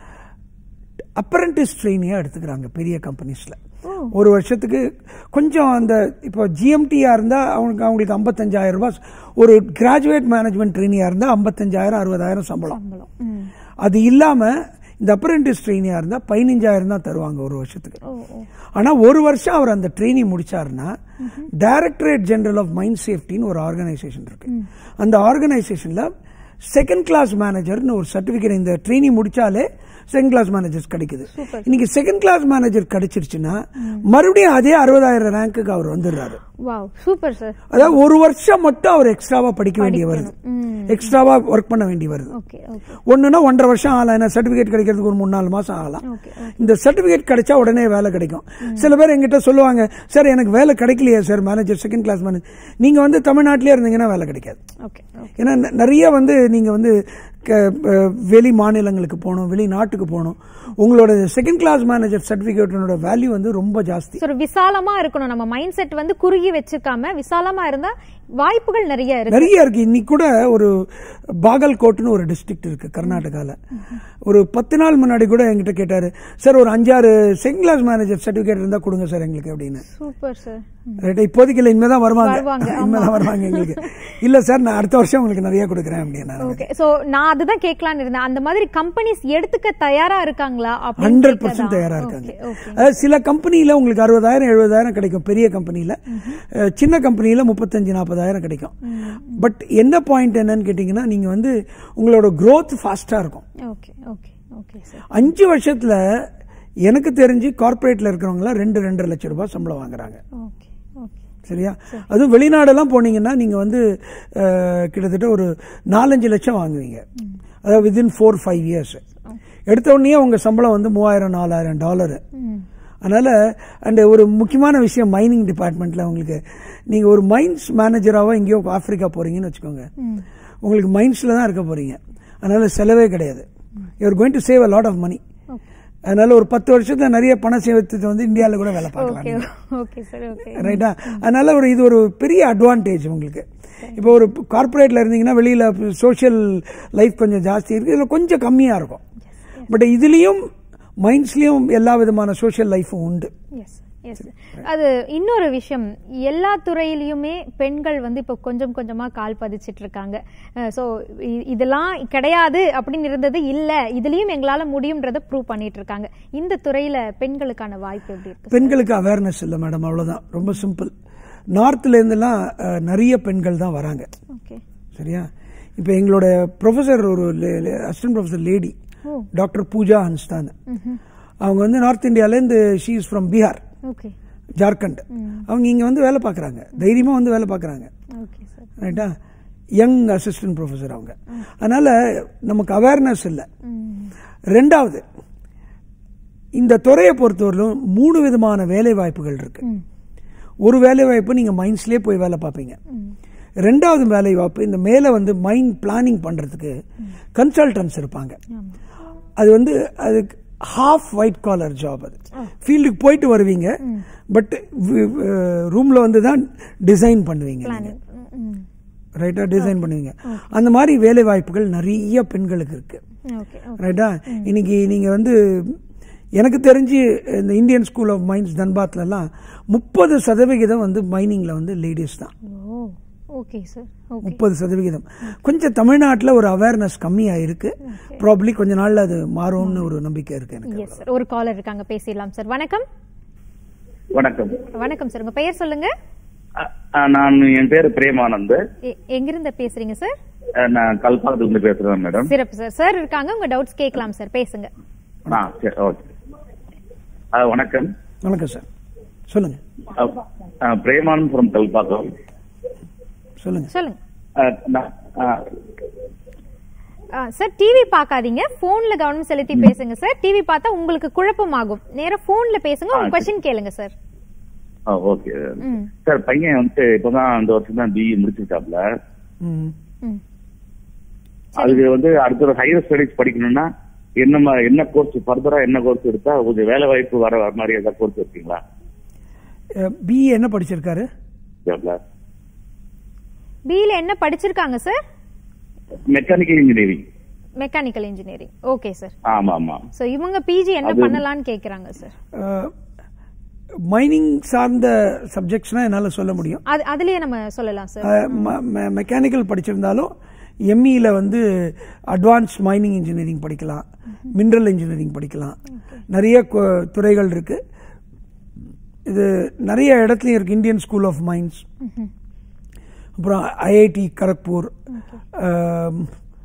அப்ரண்டிஸ் ட்ரெயினியாக எடுத்துக்கிறாங்க பெரிய கம்பெனிஸில் ஒரு வருஷத்துக்கு கொஞ்சம் அந்த இப்போ ஜிஎம்டியாக இருந்தால் அவங்களுக்கு அவங்களுக்கு ஐம்பத்தஞ்சாயிரம் ரூபாய் ஒரு கிராஜுவேட் மேனேஜ்மெண்ட் ட்ரெயினியாக இருந்தால் ஐம்பத்தஞ்சாயிரம் அறுபதாயிரம் சம்பளம் சம்பளம் ம். அது இல்லாமல் இந்த அப்ரண்டிஸ் ட்ரெயினியாக இருந்தால் பதினஞ்சாயிரம் தான் தருவாங்க ஒரு வருஷத்துக்கு ஓ ஓ ஆனா ஒரு வருஷம் அவர் அந்த ட்ரைனிங் முடிச்சாருன்னா டைரக்டரேட் ஜெனரல் ஆஃப் மைண்ட் சேஃப்டின்னு ஒரு ஆர்கனைசேஷன் இருக்கு அந்த ஆர்கனைசேஷன்ல செகண்ட் கிளாஸ் மேனேஜர்னு ஒரு சர்டிபிகேட் இந்த ட்ரைனிங் முடிச்சாலே செகண்ட் கிளாஸ் மேனேஜர்ஸ் கிடைக்குது இன்னைக்கு செகண்ட் கிளாஸ் மேனேஜர் கிடைச்சிருச்சுன்னா மறுபடியும் அதே அறுபதாயிரம் ரேங்க்குக்கு அவர் வந்துடுறாரு வாவ் சூப்பர் சார் அதாவது ஒரு வருஷம் மட்டும் அவர் எக்ஸ்ட்ராவா படிக்க வேண்டிய வருது எக்ஸ்ட்ராவா ஒர்க் பண்ண வேண்டி வருது ஓகே ஓகே ஒண்ணுன்னா ஒன்றரை வருஷம் ஆகலாம் ஏன்னா சர்டிபிகேட் கிடைக்கிறதுக்கு ஒரு மூணு நாலு மாசம் ஆகலாம் ஓகே இந்த சர்டிபிகேட் கிடைச்சா உடனே வேலை கிடைக்கும் சில பேர் எங்கிட்ட சொல்லுவாங்க சார் எனக்கு வேலை கிடைக்கலையே sir manager second class manager நீங்க வந்து தமிழ்நாட்டிலே இருந்தீங்கன்னா வேலை கிடைக்காது ஓகே ஓகே ஏன்னா ந- நிறைய வந்து நீங்க வந்து க- அஹ் வெளி மாநிலங்களுக்கு போகணும் வெளிநாட்டுக்கு போகணும் உங்களோட செகண்ட் கிளாஸ் மேனேஜர் சர்டிபிகேட்டோட வேல்யூ வந்து ரொம்ப ஜாஸ்தி ஒரு விசாலமா இருக்கணும் நம்ம மைண்ட் செட் வந்து குறுகி வச்சுக்காம விசாலமா இருந்தா வாய்ப்புகள் நிறைய இருக்கு நிறைய இருக்கு இன்னைக்கு கூட ஒரு பாகல்கோட்னு ஒரு டிஸ்ட்ரிக்ட் இருக்கு கர்நாடகால ஒரு பத்து நாள் முன்னாடி கூட என்கிட்ட கேட்டாரு சார் ஒரு அஞ்சாறு செகண்ட் கிளாஸ் மேனேஜர் சர்டிபிகேட் இருந்தா கொடுங்க சார் எங்களுக்கு அப்படின்னு சூப்பர் சார் ரைட் இப்போதைக்கு இல்லை இனிமேதான் வருவாங்க வருவாங்க, ஆமா. இனிமேதான் வருவாங்க எங்களுக்கு இல்ல சார் நான் அடுத்த வருஷம் உங்களுக்கு நிறைய கொடுக்குறேன் அப்படின்னு ஓகே சோ நான் அதுதான் கேட்கலான்னு இருந்தேன் அந்த மாதிரி கம்பெனிஸ் எடுத்துக்க தயாரா இருக்காங்களா அப்படின்னு ஹண்ட்ரட் கேட்கதான். பர்சன்ட் தயாரா இருக்காங்க ஓகே ஓகே அதாவது சில கம்பெனியில உங்களுக்கு அறுபதாயிரம் எழுபதாயிரம் கிடைக்கும் பெரிய கம்பெனியில அஹ், சின்ன கம்பெனியில முப்பத்தஞ்சு நாற்பதாயிரம் கிடைக்கும் பட் என்ன பாயிண்ட் என்னன்னு கேட்டீங்கன்னா நீங்க வந்து உங்களோட growth ஃபாஸ்டா இருக்கும் ஓகே ஓகே ஓகே சார் அஞ்சு வருஷத்துல எனக்கு தெரிஞ்சு கார்ப்பரேட்ல இருக்கிறவங்க ரெண்டு ரெண்டரை லட்சம் ரூபாய் சம்பளம் வாங்குறாங்க ஓகே ஓகே சரியா அதுவும் வெளிநாடெல்லாம் போனீங்கன்னா நீங்க வந்து அஹ், கிட்டத்தட்ட ஒரு நாலஞ்சு லட்சம் வாங்குவீங்க அதாவது வித்தின் ஃபோர் ஃபைவ் இயர்ஸ் எடுத்த உடனே உங்க சம்பளம் வந்து மூவாயிரம் நாலாயிரம் டாலர் ம் அதனால அந்த ஒரு முக்கியமான விஷயம் மைனிங் டிபார்ட்மெண்ட்ல உங்களுக்கு நீங்க ஒரு மைன்ஸ் மேனேஜராவோ எங்கேயோ ஆப்பிரிக்கா போறீங்கன்னு வச்சுக்கோங்க ம் உங்களுக்கு மைன்ஸ்ல தான் இருக்க போறீங்க அதனால செலவே கிடையாது you're going to save a lot of money okay அதனால ஒரு பத்து வருஷத்துல நிறைய பணம் சேவத்துக்கு வந்து இந்தியாவில் கூட வேலை பார்க்கலாம் ஓகே நீங்க. ஓகே சார் ஓகே ரைட்டா அதனால ஒரு இது ஒரு பெரிய அட்வான்டேஜ் உங்களுக்கு இப்போ ஒரு கார்ப்பரேட்ல இருந்தீங்கன்னா வெளியில சோஷியல் லைஃப் கொஞ்சம் ஜாஸ்தி இருக்கு இதுல கொஞ்சம் கம்மியா இருக்கும் பட் இதுலயும் மைண்ட்ஸ்லயும் எல்லா விதமான சோஷியல் லைஃபும் உண்டு எஸ் எஸ் அது இன்னொரு விஷயம் எல்லா துறையிலயுமே பெண்கள் வந்து இப்போ கொஞ்சம் கொஞ்சமா கால் பதிச்சிட்டு இருக்காங்க ஸோ இதெல்லாம் கிடையாது அப்படின்னு இருந்தது இல்ல இதுலயும் எங்களால முடியும்ன்றத ப்ரூவ் பண்ணிட்டு இருக்காங்க இந்த துறையில பெண்களுக்கான வாய்ப்பு எப்படி இருக்கு பெண்களுக்கு அவேர்னஸ் இல்லை மேடம் அவ்வளவுதான் ரொம்ப சிம்பிள் நார்த்ல இருந்தெல்லாம் அஹ், நிறைய பெண்கள் தான் வராங்க ஓகே சரியா இப்போ எங்களோட ப்ரொஃபசர் ஒரு assistant professor lady oh doctor Pooja ஹன்ஸ்தான் அவங்க வந்து நார்த் இந்தியாலேருந்து she is from Bihar okay Jharkhand அவங்க இங்க வந்து வேலை பார்க்கறாங்க தைரியமா வந்து வேலை பார்க்கறாங்க ஓகே சார் ரைட்டா யங் அசிஸ்டன்ட் ப்ரொஃபசர் அவங்க அதனால நமக்கு அவேர்னஸ் இல்லை ரெண்டாவது இந்த துறையை பொறுத்தவரையிலும் மூணு விதமான வேலை வாய்ப்புகள் இருக்கு ஒரு வேலை வாய்ப்பு நீங்க மைண்ட்ஸ்லயே போய் வேலை பார்ப்பீங்க ரெண்டாவது வேலை வாய்ப்பு இந்த மேல வந்து மைண்ட் பிளானிங் பண்றதுக்கு கன்சல்டன்ஸ் இருப்பாங்க அது வந்து அது ஹாஃப் ஒயிட் காலர் ஜாப் அது ஃபீல்டுக்கு போயிட்டு வருவீங்க பட் ரூம்ல வந்து தான் டிசைன் பண்ணுவீங்க நீங்க. ரைட்டா டிசைன் பண்ணுவீங்க அந்த மாதிரி வேலை வாய்ப்புகள் நிறைய பெண்களுக்கு இருக்கு ஓகே ரைட்டா இன்னைக்கு நீங்க வந்து எனக்கு தெரிஞ்சு இந்த இந்தியன் ஸ்கூல் ஆஃப் மைன்ஸ் தன்பாத்ல எல்லாம் முப்பது சதவிகிதம் வந்து மைனிங்ல வந்து லேடிஸ் தான் ஓ ஓகே சார் ஓகே முப்பது சதவிகிதம் கொஞ்சம் தமிழ்நாட்டில் ஒரு அவேர்னஸ் கம்மியா இருக்கு ப்ராப்ளி கொஞ்ச நாள்ல அது மாறும்னு ஒரு நம்பிக்கை இருக்கு எனக்கு எஸ் சார் ஒரு காலர் இருக்காங்க பேசிடலாம் சார் வணக்கம் வணக்கம் வணக்கம் சார் உங்க பெயர் சொல்லுங்க அ- அ, நான் என் பேரு பிரேமானந்த் எ- எங்கிருந்து பேசுறீங்க சார் அ, நான் கல்பாக்கத்துல இருந்து பேசுறேன் மேடம் சிறப்பு சார் சார் இருக்காங்க உங்க டவுட்ஸ் கேட்கலாம் சார் பேசுங்க ஆ சரி ஓகே ஆ வணக்கம் வணக்கம் சார் சொல்லுங்க ஆ, ஆ, பிரேமானந்த் ஃப்ரம் கல்பாக்கம் சொல்லுங்க சொல்லுங்க ஆ, நான், ஆ, ஆ, சார் டிவி பார்க்காதீங்க போன்ல கவனம் செலுத்தி பேசுங்க சார் டிவி பார்த்தா உங்களுக்கு குழப்பமாகும் நேரா போன்ல பேசுங்க உங்க ஆ, கொஸ்டின் கேளுங்க சார் ஆ, ஓகே ம் சார் பையன் வந்து இப்பதான் இந்த வருஷம் தான் பிஇ முடிச்சிருக்காப்ல ம் ம் அதுக்கு வந்து அடுத்த ஒரு ஹையர் ஸ்டடிஸ் படிக்கணும்னா என்ன மா- என்ன கோர்ஸ் ஃபர்தரா என்ன கோர்ஸ் எடுத்தா கொஞ்சம் வேலை வாய்ப்பு வர வர மாதிரி ஏதாவது கோர்ஸ் இருக்கீங்களா பிஇ என்ன படிச்சிருக்காரு பில என்ன படிச்சிருக்காங்க sir mechanical engineering mechanical engineering okay sir ஆமா ஆமா சோ இவங்க பிஜி என்ன அது- பண்ணலாம்னு கேக்குறாங்க சார் மைனிங் சார்ந்த சப்ஜெக்ட்ஸ்னா என்னால் சொல்ல முடியும் அது அதுலயே நம்ம சொல்லலாம் சார் மெக்கானிக்கல் படிச்சிருந்தாலும் எம்இல வந்து அட்வான்ஸ்ட் மைனிங் இன்ஜினியரிங் படிக்கலாம் மினரல் இன்ஜினியரிங் படிக்கலாம் நிறைய கு- துறைகள் இருக்கு இது நிறைய இடத்துலையும் இருக்கு இந்தியன் ஸ்கூல் ஆஃப் மைன்ஸ் அப்புறம் ஐஐடி கரக்பூர் ஆம்,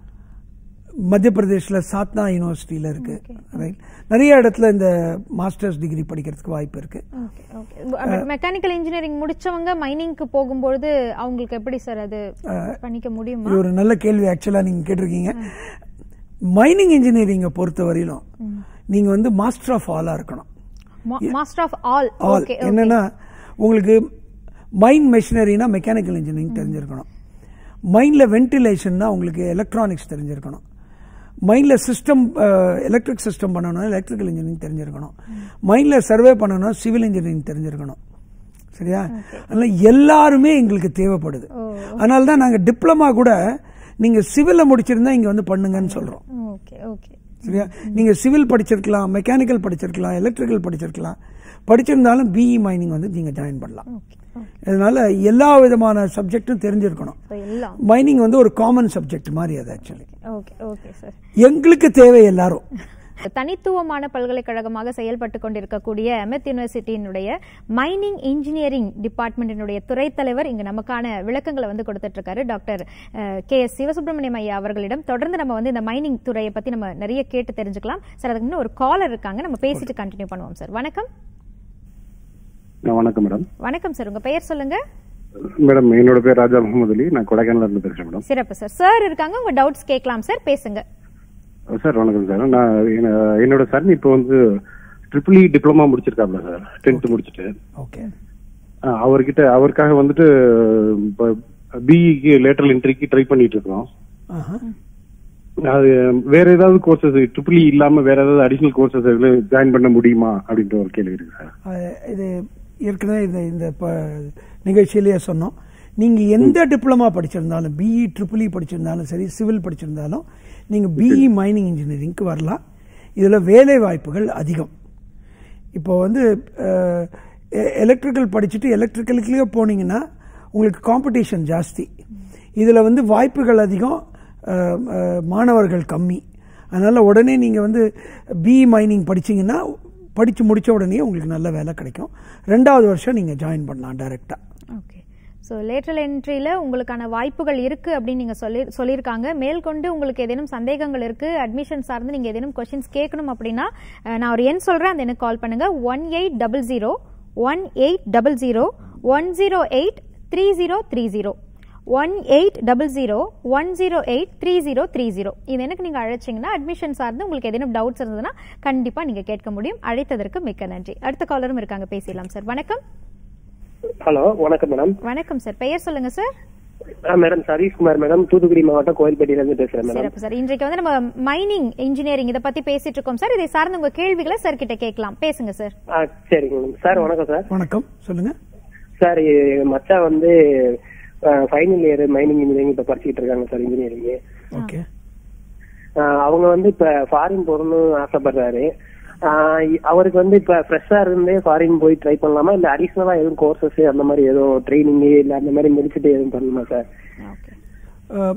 மத்திய பிரதேஷ்ல சாத்னா யூனிவர்சிட்டியில இருக்கு ரைட் நிறைய இடத்துல இந்த மாஸ்டர்ஸ் டிகிரி படிக்கிறதுக்கு வாய்ப்பு இருக்கு ஓகே ஓகே மெக்கானிக்கல் இன்ஜினியரிங் முடிச்சவங்க மைனிங்க்கு போகும்போது அவங்களுக்கு எப்படி சார் அது பண்ணிக்க முடியுமா இது ஒரு நல்ல கேள்வி ஆக்சுவலா நீங்க கேட்டிருக்கீங்க மைனிங் இன்ஜினியரிங்கை பொறுத்த வரையிலும் நீங்க வந்து மாஸ்டர் ஆஃப் ஆலா இருக்கணும் master of all all okay என்னன்னா உங்களுக்கு மைன் மெஷினரினா மெக்கானிக்கல் இன்ஜினியரிங் தெரிஞ்சிருக்கணும் மைன்ல வென்டிலேஷன்னா உங்களுக்கு எலக்ட்ரானிக்ஸ் தெரிஞ்சிருக்கணும் மைன்ல சிஸ்டம் எலக்ட்ரிக் சிஸ்டம் பண்ணணும் எலக்ட்ரிக்கல் இன்ஜினியரிங் தெரிஞ்சிருக்கணும் மைன்ல சர்வே பண்ணணும் சிவில் இன்ஜினியரிங் தெரிஞ்சிருக்கணும் சரியா அதனால எல்லாருமே எங்களுக்கு தேவைப்படுது அதனால தான் நாங்க டிப்ளமா கூட நீங்க சிவில்ல முடிச்சிருந்தா இங்க வந்து பண்ணுங்கன்னு சொல்றோம் ஓகே ஓகே சரியா நீங்க சிவில் படிச்சிருக்கலாம் மெக்கானிக்கல் படிச்சிருக்கலாம் எலக்ட்ரிக்கல் படிச்சிருக்கலாம் படிச்சிருந்தாலும் பிஇ மைனிங் வந்து நீங்க ஜாயின் பண்ணலாம் ஓகே அதனால எல்லா விதமான சப்ஜெக்டும் தெரிஞ்சிருக்கணும் ஸோ எல்லாம் மைனிங் வந்து ஒரு காமன் சப்ஜெக்ட் மாதிரி அது ஆக்சுவலி ஓகே ஓகே சார் எங்களுக்கு தேவை எல்லாரும் தனித்துவமான பல்கலைக்கழகமாக செயல்பட்டு கொண்டிருக்கக்கூடிய எம்எத் யூனிவர்சிட்டியினுடைய மைனிங் இன்ஜினியரிங் டிபார்ட்மெண்டினுடைய துறை தலைவர் இங்கு நமக்கான விளக்கங்களை வந்து கொடுத்துட்டு இருக்காரு டாக்டர் கே எஸ் சிவசுப்ரமணியம் ஐயா அவர்களிடம் தொடர்ந்து நம்ம வந்து இந்த மைனிங் துறையை பத்தி நம்ம நிறைய கேட்டு தெரிஞ்சுக்கலாம் சார் அதுக்கு முன்ன ஒரு காலர் இருக்காங்க நம்ம பேசிட்டு கண்டினியூ பண்ணுவோம் சார் வணக்கம் ஆ, வணக்கம் மேடம் வணக்கம் சார் உங்க பெயர் சொல்லுங்க மேடம் என்னோட பேர் ராஜா முகமது அலி நான் கொடைக்கானல்ல இருந்து பேசுறேன் மேடம் சிறப்பு சார் சார் இருக்காங்க உங்க டவுட்ஸ் கேட்கலாம் சார் பேசுங்க சார் வணக்கம் சார் நான் என்ன- என்னோட சன் இப்போ வந்து ட்ரிபிள் இ டிப்ளமா முடிச்சிருக்காப்ல சார் டென்த் முடிச்சிட்டு ஓகே ஆ, அவர்கிட்ட அவருக்காக வந்துட்டு இப்போ பிஇக்கு லேட்டரல் என்ட்ரிக்கு ட்ரை பண்ணிட்டு இருக்கோம் அது வேற ஏதாவது கோர்சஸ் ட்ரிபிள் இ இல்லாம வேற ஏதாவது அடிஷனல் கோர்சஸ் ஜாயின் பண்ண முடியுமா அப்படின்ற ஒரு கேள்வி இருக்கு சார் இது ஏற்கனவே இந்த இந்த ப- நிகழ்ச்சியிலேயே சொன்னோம் நீங்க எந்த டிப்ளமா படிச்சிருந்தாலும் பிஇ ட்ரிபிள் படிச்சிருந்தாலும் சரி சிவில் படிச்சிருந்தாலும் நீங்க பிஇ மைனிங் இன்ஜினியரிங்க்கு வரலாம் இதுல வேலை வாய்ப்புகள் அதிகம் இப்போ வந்து எலக்ட்ரிக்கல் படிச்சுட்டு எலக்ட்ரிக்கலுக்குள்ளே போனீங்கன்னா உங்களுக்கு காம்படிஷன் ஜாஸ்தி இதில் வந்து வாய்ப்புகள் அதிகம் அஹ், அஹ், மாணவர்கள் கம்மி அதனால் உடனே நீங்கள் வந்து பிஇ மைனிங் படிச்சீங்கன்னா படித்து முடிச்ச உடனே உங்களுக்கு நல்ல வேலை கிடைக்கும் ரெண்டாவது வருஷம் நீங்கள் ஜாயின் பண்ணலாம் டைரெக்டாக ஓகே ஸோ லேட்டரல் என்ட்ரியில் உங்களுக்கான வாய்ப்புகள் இருக்கு அப்படின்னு நீங்க சொல்லி சொல்லியிருக்காங்க மேற்கொண்டு உங்களுக்கு ஏதேனும் சந்தேகங்கள் இருக்கு அட்மிஷன் சார்ந்து நீங்க ஏதேனும் கொஸ்டின்ஸ் கேட்கணும் அப்படின்னா அஹ், நான் ஒரு எண் சொல்றேன் அந்த எனக்கு கால் பண்ணுங்க one eight double zero one eight double zero one zero eight three zero three zero one eight double zero one zero eight three zero three zero இது எனக்கு நீங்க அழைச்சிங்கன்னா அட்மிஷன் சார்ந்து உங்களுக்கு ஏதேனும் டவுட்ஸ் இருந்ததுன்னா கண்டிப்பா நீங்க கேட்க முடியும் அழைத்ததற்கு மிக்க நன்றி அடுத்த காலரும் இருக்காங்க பேசிடலாம் சார் வணக்கம் ஹலோ வணக்கம் மேடம் வணக்கம் சார் பெயர் சொல்லுங்க சார் ஆ, மேடம் சதீஷ்குமார் மேடம் தூத்துக்குடி மாவட்டம் கோயில்பட்டியில இருந்து பேசுறேன் மேடம் சிறப்பு சார் இன்றைக்கு வந்து நம்ம மைனிங் இன்ஜினியரிங் இத பத்தி பேசிட்டு இருக்கோம் சார் இதை சார்ந்த உங்க கேள்விகளை சார் கிட்ட கேட்கலாம் பேசுங்க சார் ஆ சரிங்க மேடம் சார் வணக்கம் சார் வணக்கம் சொல்லுங்கள் சார் எங்க மச்சான் வந்து ஃபைனல் இயர் மைனிங் இன்ஜினியரிங் இப்ப படிச்சுட்டு இருக்காங்க சார் இன்ஜினியரிங் ஓகே அவங்க வந்து இப்ப ஃபாரின் போகணும்னு ஆசைப்படுறாரு ஆ, இ- அவருக்கு வந்து இப்ப ஃப்ரெஷ்ஷா இருந்தே ஃபாரின் போய் ட்ரை பண்ணலாமா இல்ல அடிஷனலா எதுவும் கோர்சஸ் அந்த மாதிரி ஏதோ ட்ரைனிங் இல்ல அந்த மாதிரி முடிச்சுட்டு எதுவும் பண்ணணுமா சார் ஓகே அஹ்,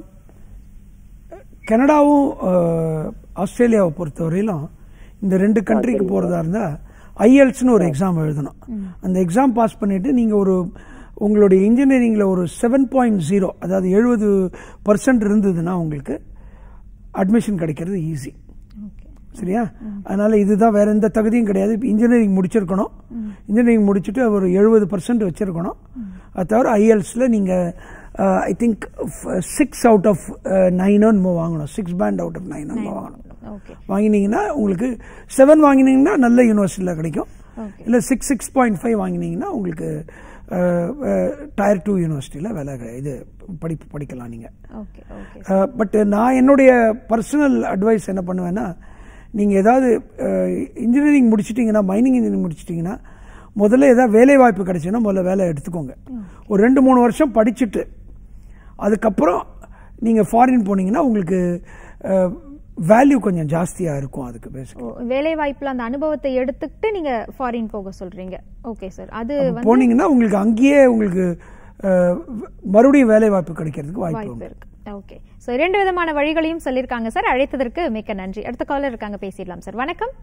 கனடாவும் அஹ், ஆஸ்திரேலியாவை பொறுத்தவரையிலும் இந்த ரெண்டு கண்ட்ரிக்கு போறதா இருந்தா ஐஎல்ஸ்னு ஒரு எக்ஸாம் எழுதணும் அந்த எக்ஸாம் பாஸ் பண்ணிட்டு நீங்க ஒரு உங்களுடைய இன்ஜினியரிங்ல ஒரு செவன் பாயிண்ட் ஜீரோ அதாவது எழுபது பர்சன்ட் இருந்ததுன்னா உங்களுக்கு அட்மிஷன் கிடைக்கிறது ஈஸி சரியா அதனால இதுதான் வேற எந்த தகுதியும் கிடையாது இன்ஜினியரிங் முடிச்சிருக்கணும் இன்ஜினியரிங் முடிச்சுட்டு ஒரு எழுபது பர்சன்ட் வச்சிருக்கணும் அது தவிர ஐஎல்ஸில் நீங்கள் I think six out of nine வாங்கணும் six band out of nine வாங்கணும் ஓகே வாங்கினீங்கன்னா உங்களுக்கு செவன் வாங்கினீங்கன்னா நல்ல யூனிவர்சிட்டியில் கிடைக்கும் Okay. இல்லை சிக்ஸ் சிக்ஸ் பாயிண்ட் ஃபைவ் வாங்கினீங்கன்னா உங்களுக்கு டயர் டூ யூனிவர்சிட்டியில் வேலை கிடை- இது படிப்பு படிக்கலாம் நீங்கள் ஓகே ஓகே பட் நான் என்னுடைய பர்சனல் அட்வைஸ் என்ன பண்ணுவேன்னா நீங்கள் ஏதாவது இன்ஜினியரிங் முடிச்சிட்டிங்கன்னா மைனிங் இன்ஜினியரிங் முடிச்சிட்டிங்கன்னா முதல்ல ஏதாவது வேலை வாய்ப்பு கிடைச்சுன்னா முதல்ல வேலை எடுத்துக்கோங்க ஒரு ரெண்டு மூணு வருஷம் படிச்சுட்டு அதுக்கப்புறம் நீங்கள் ஃபாரின் போனீங்கன்னா உங்களுக்கு வேல்யூ கொஞ்சம் ஜாஸ்தியாக இருக்கும் அதுக்கு பேசிக் வேலை வாய்ப்புல அந்த அனுபவத்தை எடுத்துக்கிட்டு நீங்க ஃபாரின் போக சொல்றீங்க ஓகே சார் அது வந்து போனீங்கன்னா உங்களுக்கு அங்கேயே உங்களுக்கு அஹ், மறுபடியும் வேலை வாய்ப்பு கிடைக்கிறதுக்கு வாய்ப்பு வாய்ப்பு உண்டு இருக்கு ஓகே சோ இரண்டு விதமான வழிகளையும் சொல்லியிருக்காங்க சார் அழைத்ததற்கு மிக்க நன்றி அடுத்த காலர் இருக்காங்க பேசிடலாம் சார் வணக்கம்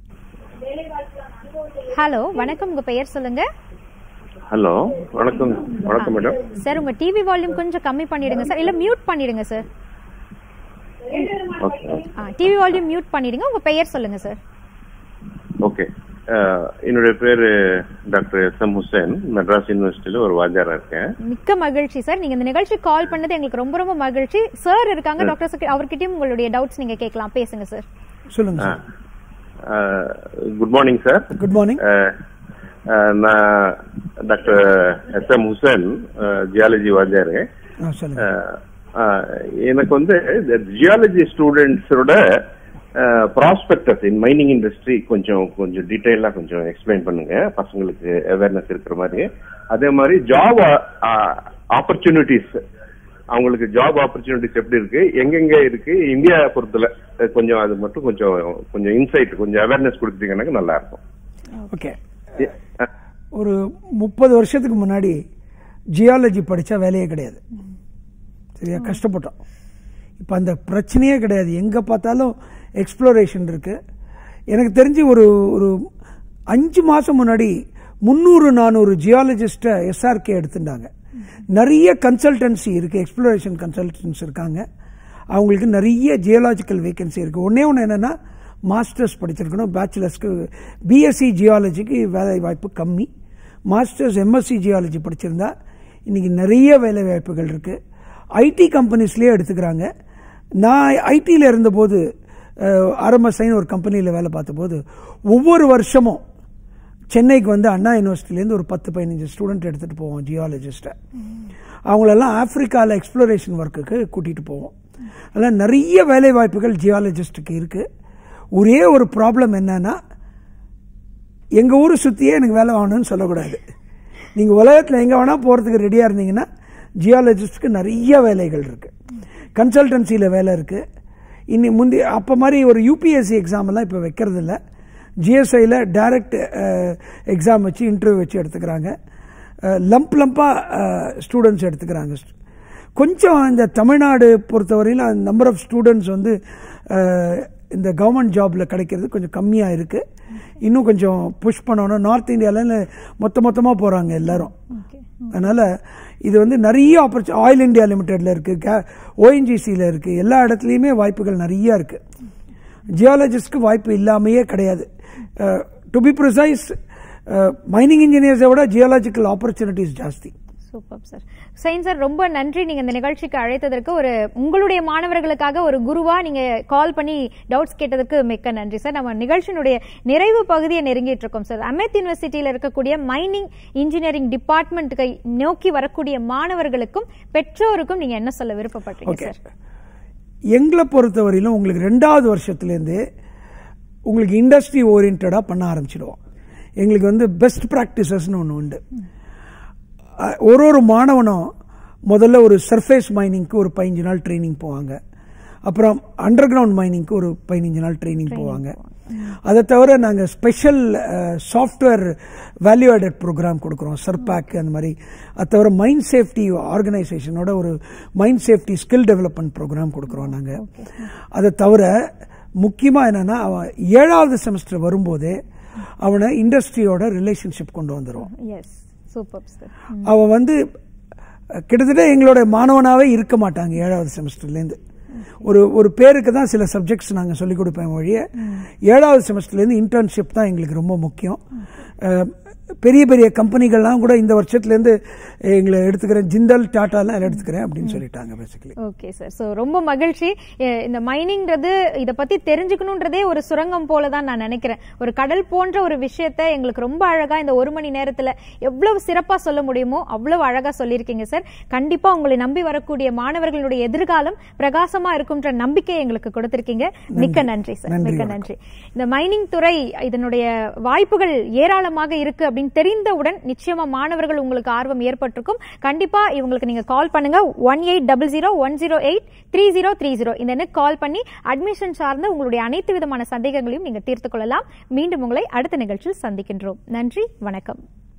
ஹலோ வணக்கம் உங்க பெயர் சொல்லுங்க ஹலோ வணக்கம் வணக்கம் மேடம் சார் உங்க டிவி வால்யூம் கொஞ்சம் கம்மி பண்ணிடுங்க சார் இல்ல மியூட் பண்ணிடுங்க sir okay TV volume mute பண்ணிடுங்க உங்க பெயர் சொல்லுங்க சார் ஓகே அஹ், என்னுடைய பேரு doctor S M Hussain Madras யூனிவர்சிட்டியில ஒரு வாத்தியாரா இருக்கேன் மிக்க மகிழ்ச்சி சார் நீங்க இந்த நிகழ்ச்சி கால் பண்ணது எங்களுக்கு ரொம்ப ரொம்ப மகிழ்ச்சி சார் இருக்காங்க டாக்டர் சக்தி அவர்கிட்டயும் உங்களுடைய டவுட்ஸ் நீங்க கேட்கலாம் பேசுங்க சார் சொல்லுங்க good morning sir good morning நான் doctor S M Hussain geology வாத்தியாரு சொல்லுங்க அஹ், அஹ், எனக்கு வந்து ஜியாலஜி ஸ்டூடெண்ட்ஸோட ப்ராஸ்பெக்டஸ் இன் மைனிங் இண்டஸ்ட்ரி கொஞ்சம் கொஞ்சம் டீட்டெயிலா கொஞ்சம் எக்ஸ்பிளைன் பண்ணுங்க பசங்களுக்கு அவேர்னஸ் இருக்கிற மாதிரி அதே மாதிரி ஜாப் ஆப்பர்ச்சுனிட்டிஸ் அவங்களுக்கு ஜாப் ஆப்பர்ச்சுனிட்டிஸ் எப்படி இருக்கு எங்கெங்க இருக்கு இந்தியா பொறுத்தல அஹ், கொஞ்சம் அது மட்டும் கொஞ்சம் கொஞ்சம் இன்சைட் கொஞ்சம் அவேர்னஸ் கொடுத்தீங்கன்னா நல்லா இருக்கும் ஓகே அஹ், ஒரு முப்பது வருஷத்துக்கு முன்னாடி ஜியாலஜி படிச்சா வேலையே கிடையாது சரியா கஷ்டப்பட்டோம் இப்போ அந்த பிரச்சனையே கிடையாது எங்க பார்த்தாலும் எக்ஸ்ப்ளோரேஷன் இருக்கு எனக்கு தெரிஞ்சு ஒரு ஒரு அஞ்சு மாசம் முன்னாடி முந்நூறு நானூறு ஜியாலஜிஸ்ட்டை எஸ்ஆர்கே எடுத்துட்டாங்க நிறைய கன்சல்டன்சி இருக்கு எக்ஸ்ப்ளோரேஷன் கன்சல்டன்ஸ் இருக்காங்க அவங்களுக்கு நிறைய ஜியாலஜிக்கல் வேகன்சி இருக்கு ஒன்னே ஒன்று என்னன்னா மாஸ்டர்ஸ் படிச்சிருக்கணும் பேச்சுலர்ஸ்க்கு பிஎஸ்சி ஜியாலஜிக்கு வேலை வாய்ப்பு கம்மி மாஸ்டர்ஸ் எம்எஸ்சி ஜியாலஜி படிச்சிருந்தா இன்னைக்கு நிறைய வேலை வாய்ப்புகள் இருக்கு ஐடி கம்பெனிஸ்லயே எடுத்துக்கிறாங்க நான் ஐடியில் இருந்தபோது ஆர்எம்எஸ்ஐன்னு ஒரு கம்பெனியில் வேலை பார்த்தபோது ஒவ்வொரு வருஷமும் சென்னைக்கு வந்து அண்ணா யூனிவர்சிட்டிலேருந்து ஒரு பத்து பதினஞ்சு ஸ்டூடெண்ட் எடுத்துட்டு போவோம் ஜியாலஜிஸ்ட்டை அவங்களெல்லாம் ஆப்பிரிக்காவில் எக்ஸ்ப்ளோரேஷன் ஒர்க்குக்கு கூட்டிட்டு போவோம் அதெல்லாம் நிறைய வேலை வாய்ப்புகள் ஜியாலஜிஸ்ட்டுக்கு இருக்கு ஒரே ஒரு ப்ராப்ளம் என்னன்னா எங்க ஊரை சுத்தியே எனக்கு வேலை வாங்கணும்னு சொல்லக்கூடாது நீங்க உலகத்துல எங்க வேணா போறதுக்கு ரெடியா இருந்தீங்கன்னா ஜியாலஜிஸ்டுக்கு நிறைய வேலைகள் இருக்கு கன்சல்டன்சியில வேலை இருக்கு இன்னி முந்தி அப்ப மாதிரி ஒரு யூபிஎஸ்சி எக்ஸாம் எல்லாம் இப்ப வைக்கிறது இல்ல ஜிஎஸ்ஐல டைரக்ட் எக்ஸாம் வச்சு இன்டர்வியூ வச்சு எடுத்துக்கிறாங்க லம்ப் லம்பா ஸ்டூடெண்ட்ஸ் எடுத்துக்கிறாங்க கொஞ்சம் இந்த தமிழ்நாடு பொறுத்தவரையிலும் நம்பர் ஆஃப் ஸ்டூடெண்ட்ஸ் வந்து அஹ், இந்த கவர்மெண்ட் ஜாப்ல கிடைக்கிறது கொஞ்சம் கம்மியா இருக்கு இன்னும் கொஞ்சம் புஷ் பண்ணணும் நார்த் இந்தியால மொத்த மொத்தமா போறாங்க எல்லாரும் அதனால இது வந்து நிறைய ஆப்பர்ச்சு ஆயில் இந்தியா லிமிடெட்ல இருக்கு ஓஎன்ஜிசியில் இருக்கு எல்லா இடத்துலையுமே வாய்ப்புகள் நிறைய இருக்கு ஜியாலஜிஸ்ட்க்கு வாய்ப்பு இல்லாமையே கிடையாது டு பி ப்ரிசைஸ் மைனிங் இன்ஜினியர்ஸை விட ஜியாலஜிக்கல் ஆப்பர்ச்சுனிட்டிஸ் ஜாஸ்தி சூப்பர் சார் சைன் சார் ரொம்ப நன்றி நீங்க இந்த நிகழ்ச்சிக்கு அழைத்ததற்கு ஒரு உங்களுடைய மாணவர்களுக்காக ஒரு குருவா நீங்க கால் பண்ணி டவுட்ஸ் கேட்டதற்கு மிக்க நன்றி சார் நம்ம நிகழ்ச்சியினுடைய நிறைவு பகுதியை நெருங்கிட்டு இருக்கோம் சார் அமெத் யூனிவர்சிட்டியில இருக்கக்கூடிய மைனிங் இன்ஜினியரிங் டிபார்ட்மெண்ட்டுக்கு நோக்கி வரக்கூடிய மாணவர்களுக்கும் பெற்றோருக்கும் நீங்க என்ன சொல்ல விருப்பப்படுறீங்க ஓகே சார் எங்களை பொறுத்தவரையிலும் உங்களுக்கு ரெண்டாவது வருஷத்துலேருந்து உங்களுக்கு இண்டஸ்ட்ரி ஓரியன்டாக பண்ண ஆரம்பிச்சிடுவோம் எங்களுக்கு வந்து பெஸ்ட் ப்ராக்டிசஸ்னு ஒன்று உண்டு அஹ், ஒரு ஒரு மாணவனும் முதல்ல ஒரு சர்ஃபேஸ் மைனிங்க்கு ஒரு பதினஞ்சு நாள் ட்ரைனிங் போவாங்க அப்புறம் அண்டர் கிரவுண்ட் மைனிங்க்கு ஒரு பதினஞ்சு நாள் ட்ரைனிங் போவாங்க அதை தவிர நாங்கள் special software value added program கொடுக்குறோம் சர்பேக் அந்த மாதிரி அது தவிர மைண்ட் சேஃப்டி ஆர்கனைசேஷனோட ஒரு mines safety skill development program கொடுக்குறோம் நாங்கள் அதை தவிர முக்கியமாக என்னன்னா அவன் ஏழாவது செமஸ்டர் வரும்போதே அவனை இண்டஸ்ட்ரியோட ரிலேஷன்ஷிப் கொண்டு வந்துடுவோம் எஸ் சூப்பர் சார் அவன் வந்து அஹ், கிட்டத்தட்ட எங்களோட மாணவனாவே இருக்க மாட்டாங்க ஏழாவது செமஸ்டர்லேருந்து ஒரு ஒரு பேருக்கு தான் சில சப்ஜெக்ட்ஸ் நாங்கள் சொல்லிக் கொடுப்பேன் ஒழிய ஏழாவது செமஸ்டர்லேருந்து இன்டர்ன்ஷிப் தான் எங்களுக்கு ரொம்ப முக்கியம் அஹ், பெரிய பெரிய கம்பெனிகள்லாம் கூட இந்த வருஷத்துலேருந்து எங்களை எடுத்துக்கிறேன் ஜிந்தல் டாட்டாலாம் எடுத்துக்கிறேன் அப்படின்னு சொல்லிட்டாங்க பேசிக்கலி ஓகே சார் ஸோ ரொம்ப மகிழ்ச்சி எ- இந்த மைனிங்ன்றது இதை பத்தி தெரிஞ்சுக்கணுன்றதே ஒரு சுரங்கம் போல தான் நான் நினைக்கிறேன் ஒரு கடல் போன்ற ஒரு விஷயத்த எங்களுக்கு ரொம்ப அழகா இந்த ஒரு மணி நேரத்துல எவ்வளவு சிறப்பா சொல்ல முடியுமோ அவ்வளவு அழகா சொல்லியிருக்கீங்க சார் கண்டிப்பா உங்களை நம்பி வரக்கூடிய மாணவர்களுடைய எதிர்காலம் பிரகாசமா இருக்கும்ன்ற நம்பிக்கை எங்களுக்கு கொடுத்திருக்கீங்க மிக்க நன்றி சார் நன்றி, மிக்க வணக்கம். நன்றி இந்த மைனிங் துறை இதனுடைய வாய்ப்புகள் ஏராளமாக இருக்கு அப்படின்னு தெரிந்தவுடன் நிச்சயமா மாணவர்கள் உங்களுக்கு ஆர்வம் ஏற்பட்டிருக்கும் கண்டிப்பா இவங்களுக்கு நீங்க கால் பண்ணுங்க one eight double zero one zero eight three zero three zero இந்த எண்ணுக்கு கால் பண்ணி அட்மிஷன் சார்ந்த உங்களுடைய அனைத்து விதமான சந்தேகங்களையும் நீங்க தீர்த்துக் கொள்ளலாம் மீண்டும் உங்களை அடுத்த நிகழ்ச்சியில் சந்திக்கின்றோம் நன்றி வணக்கம்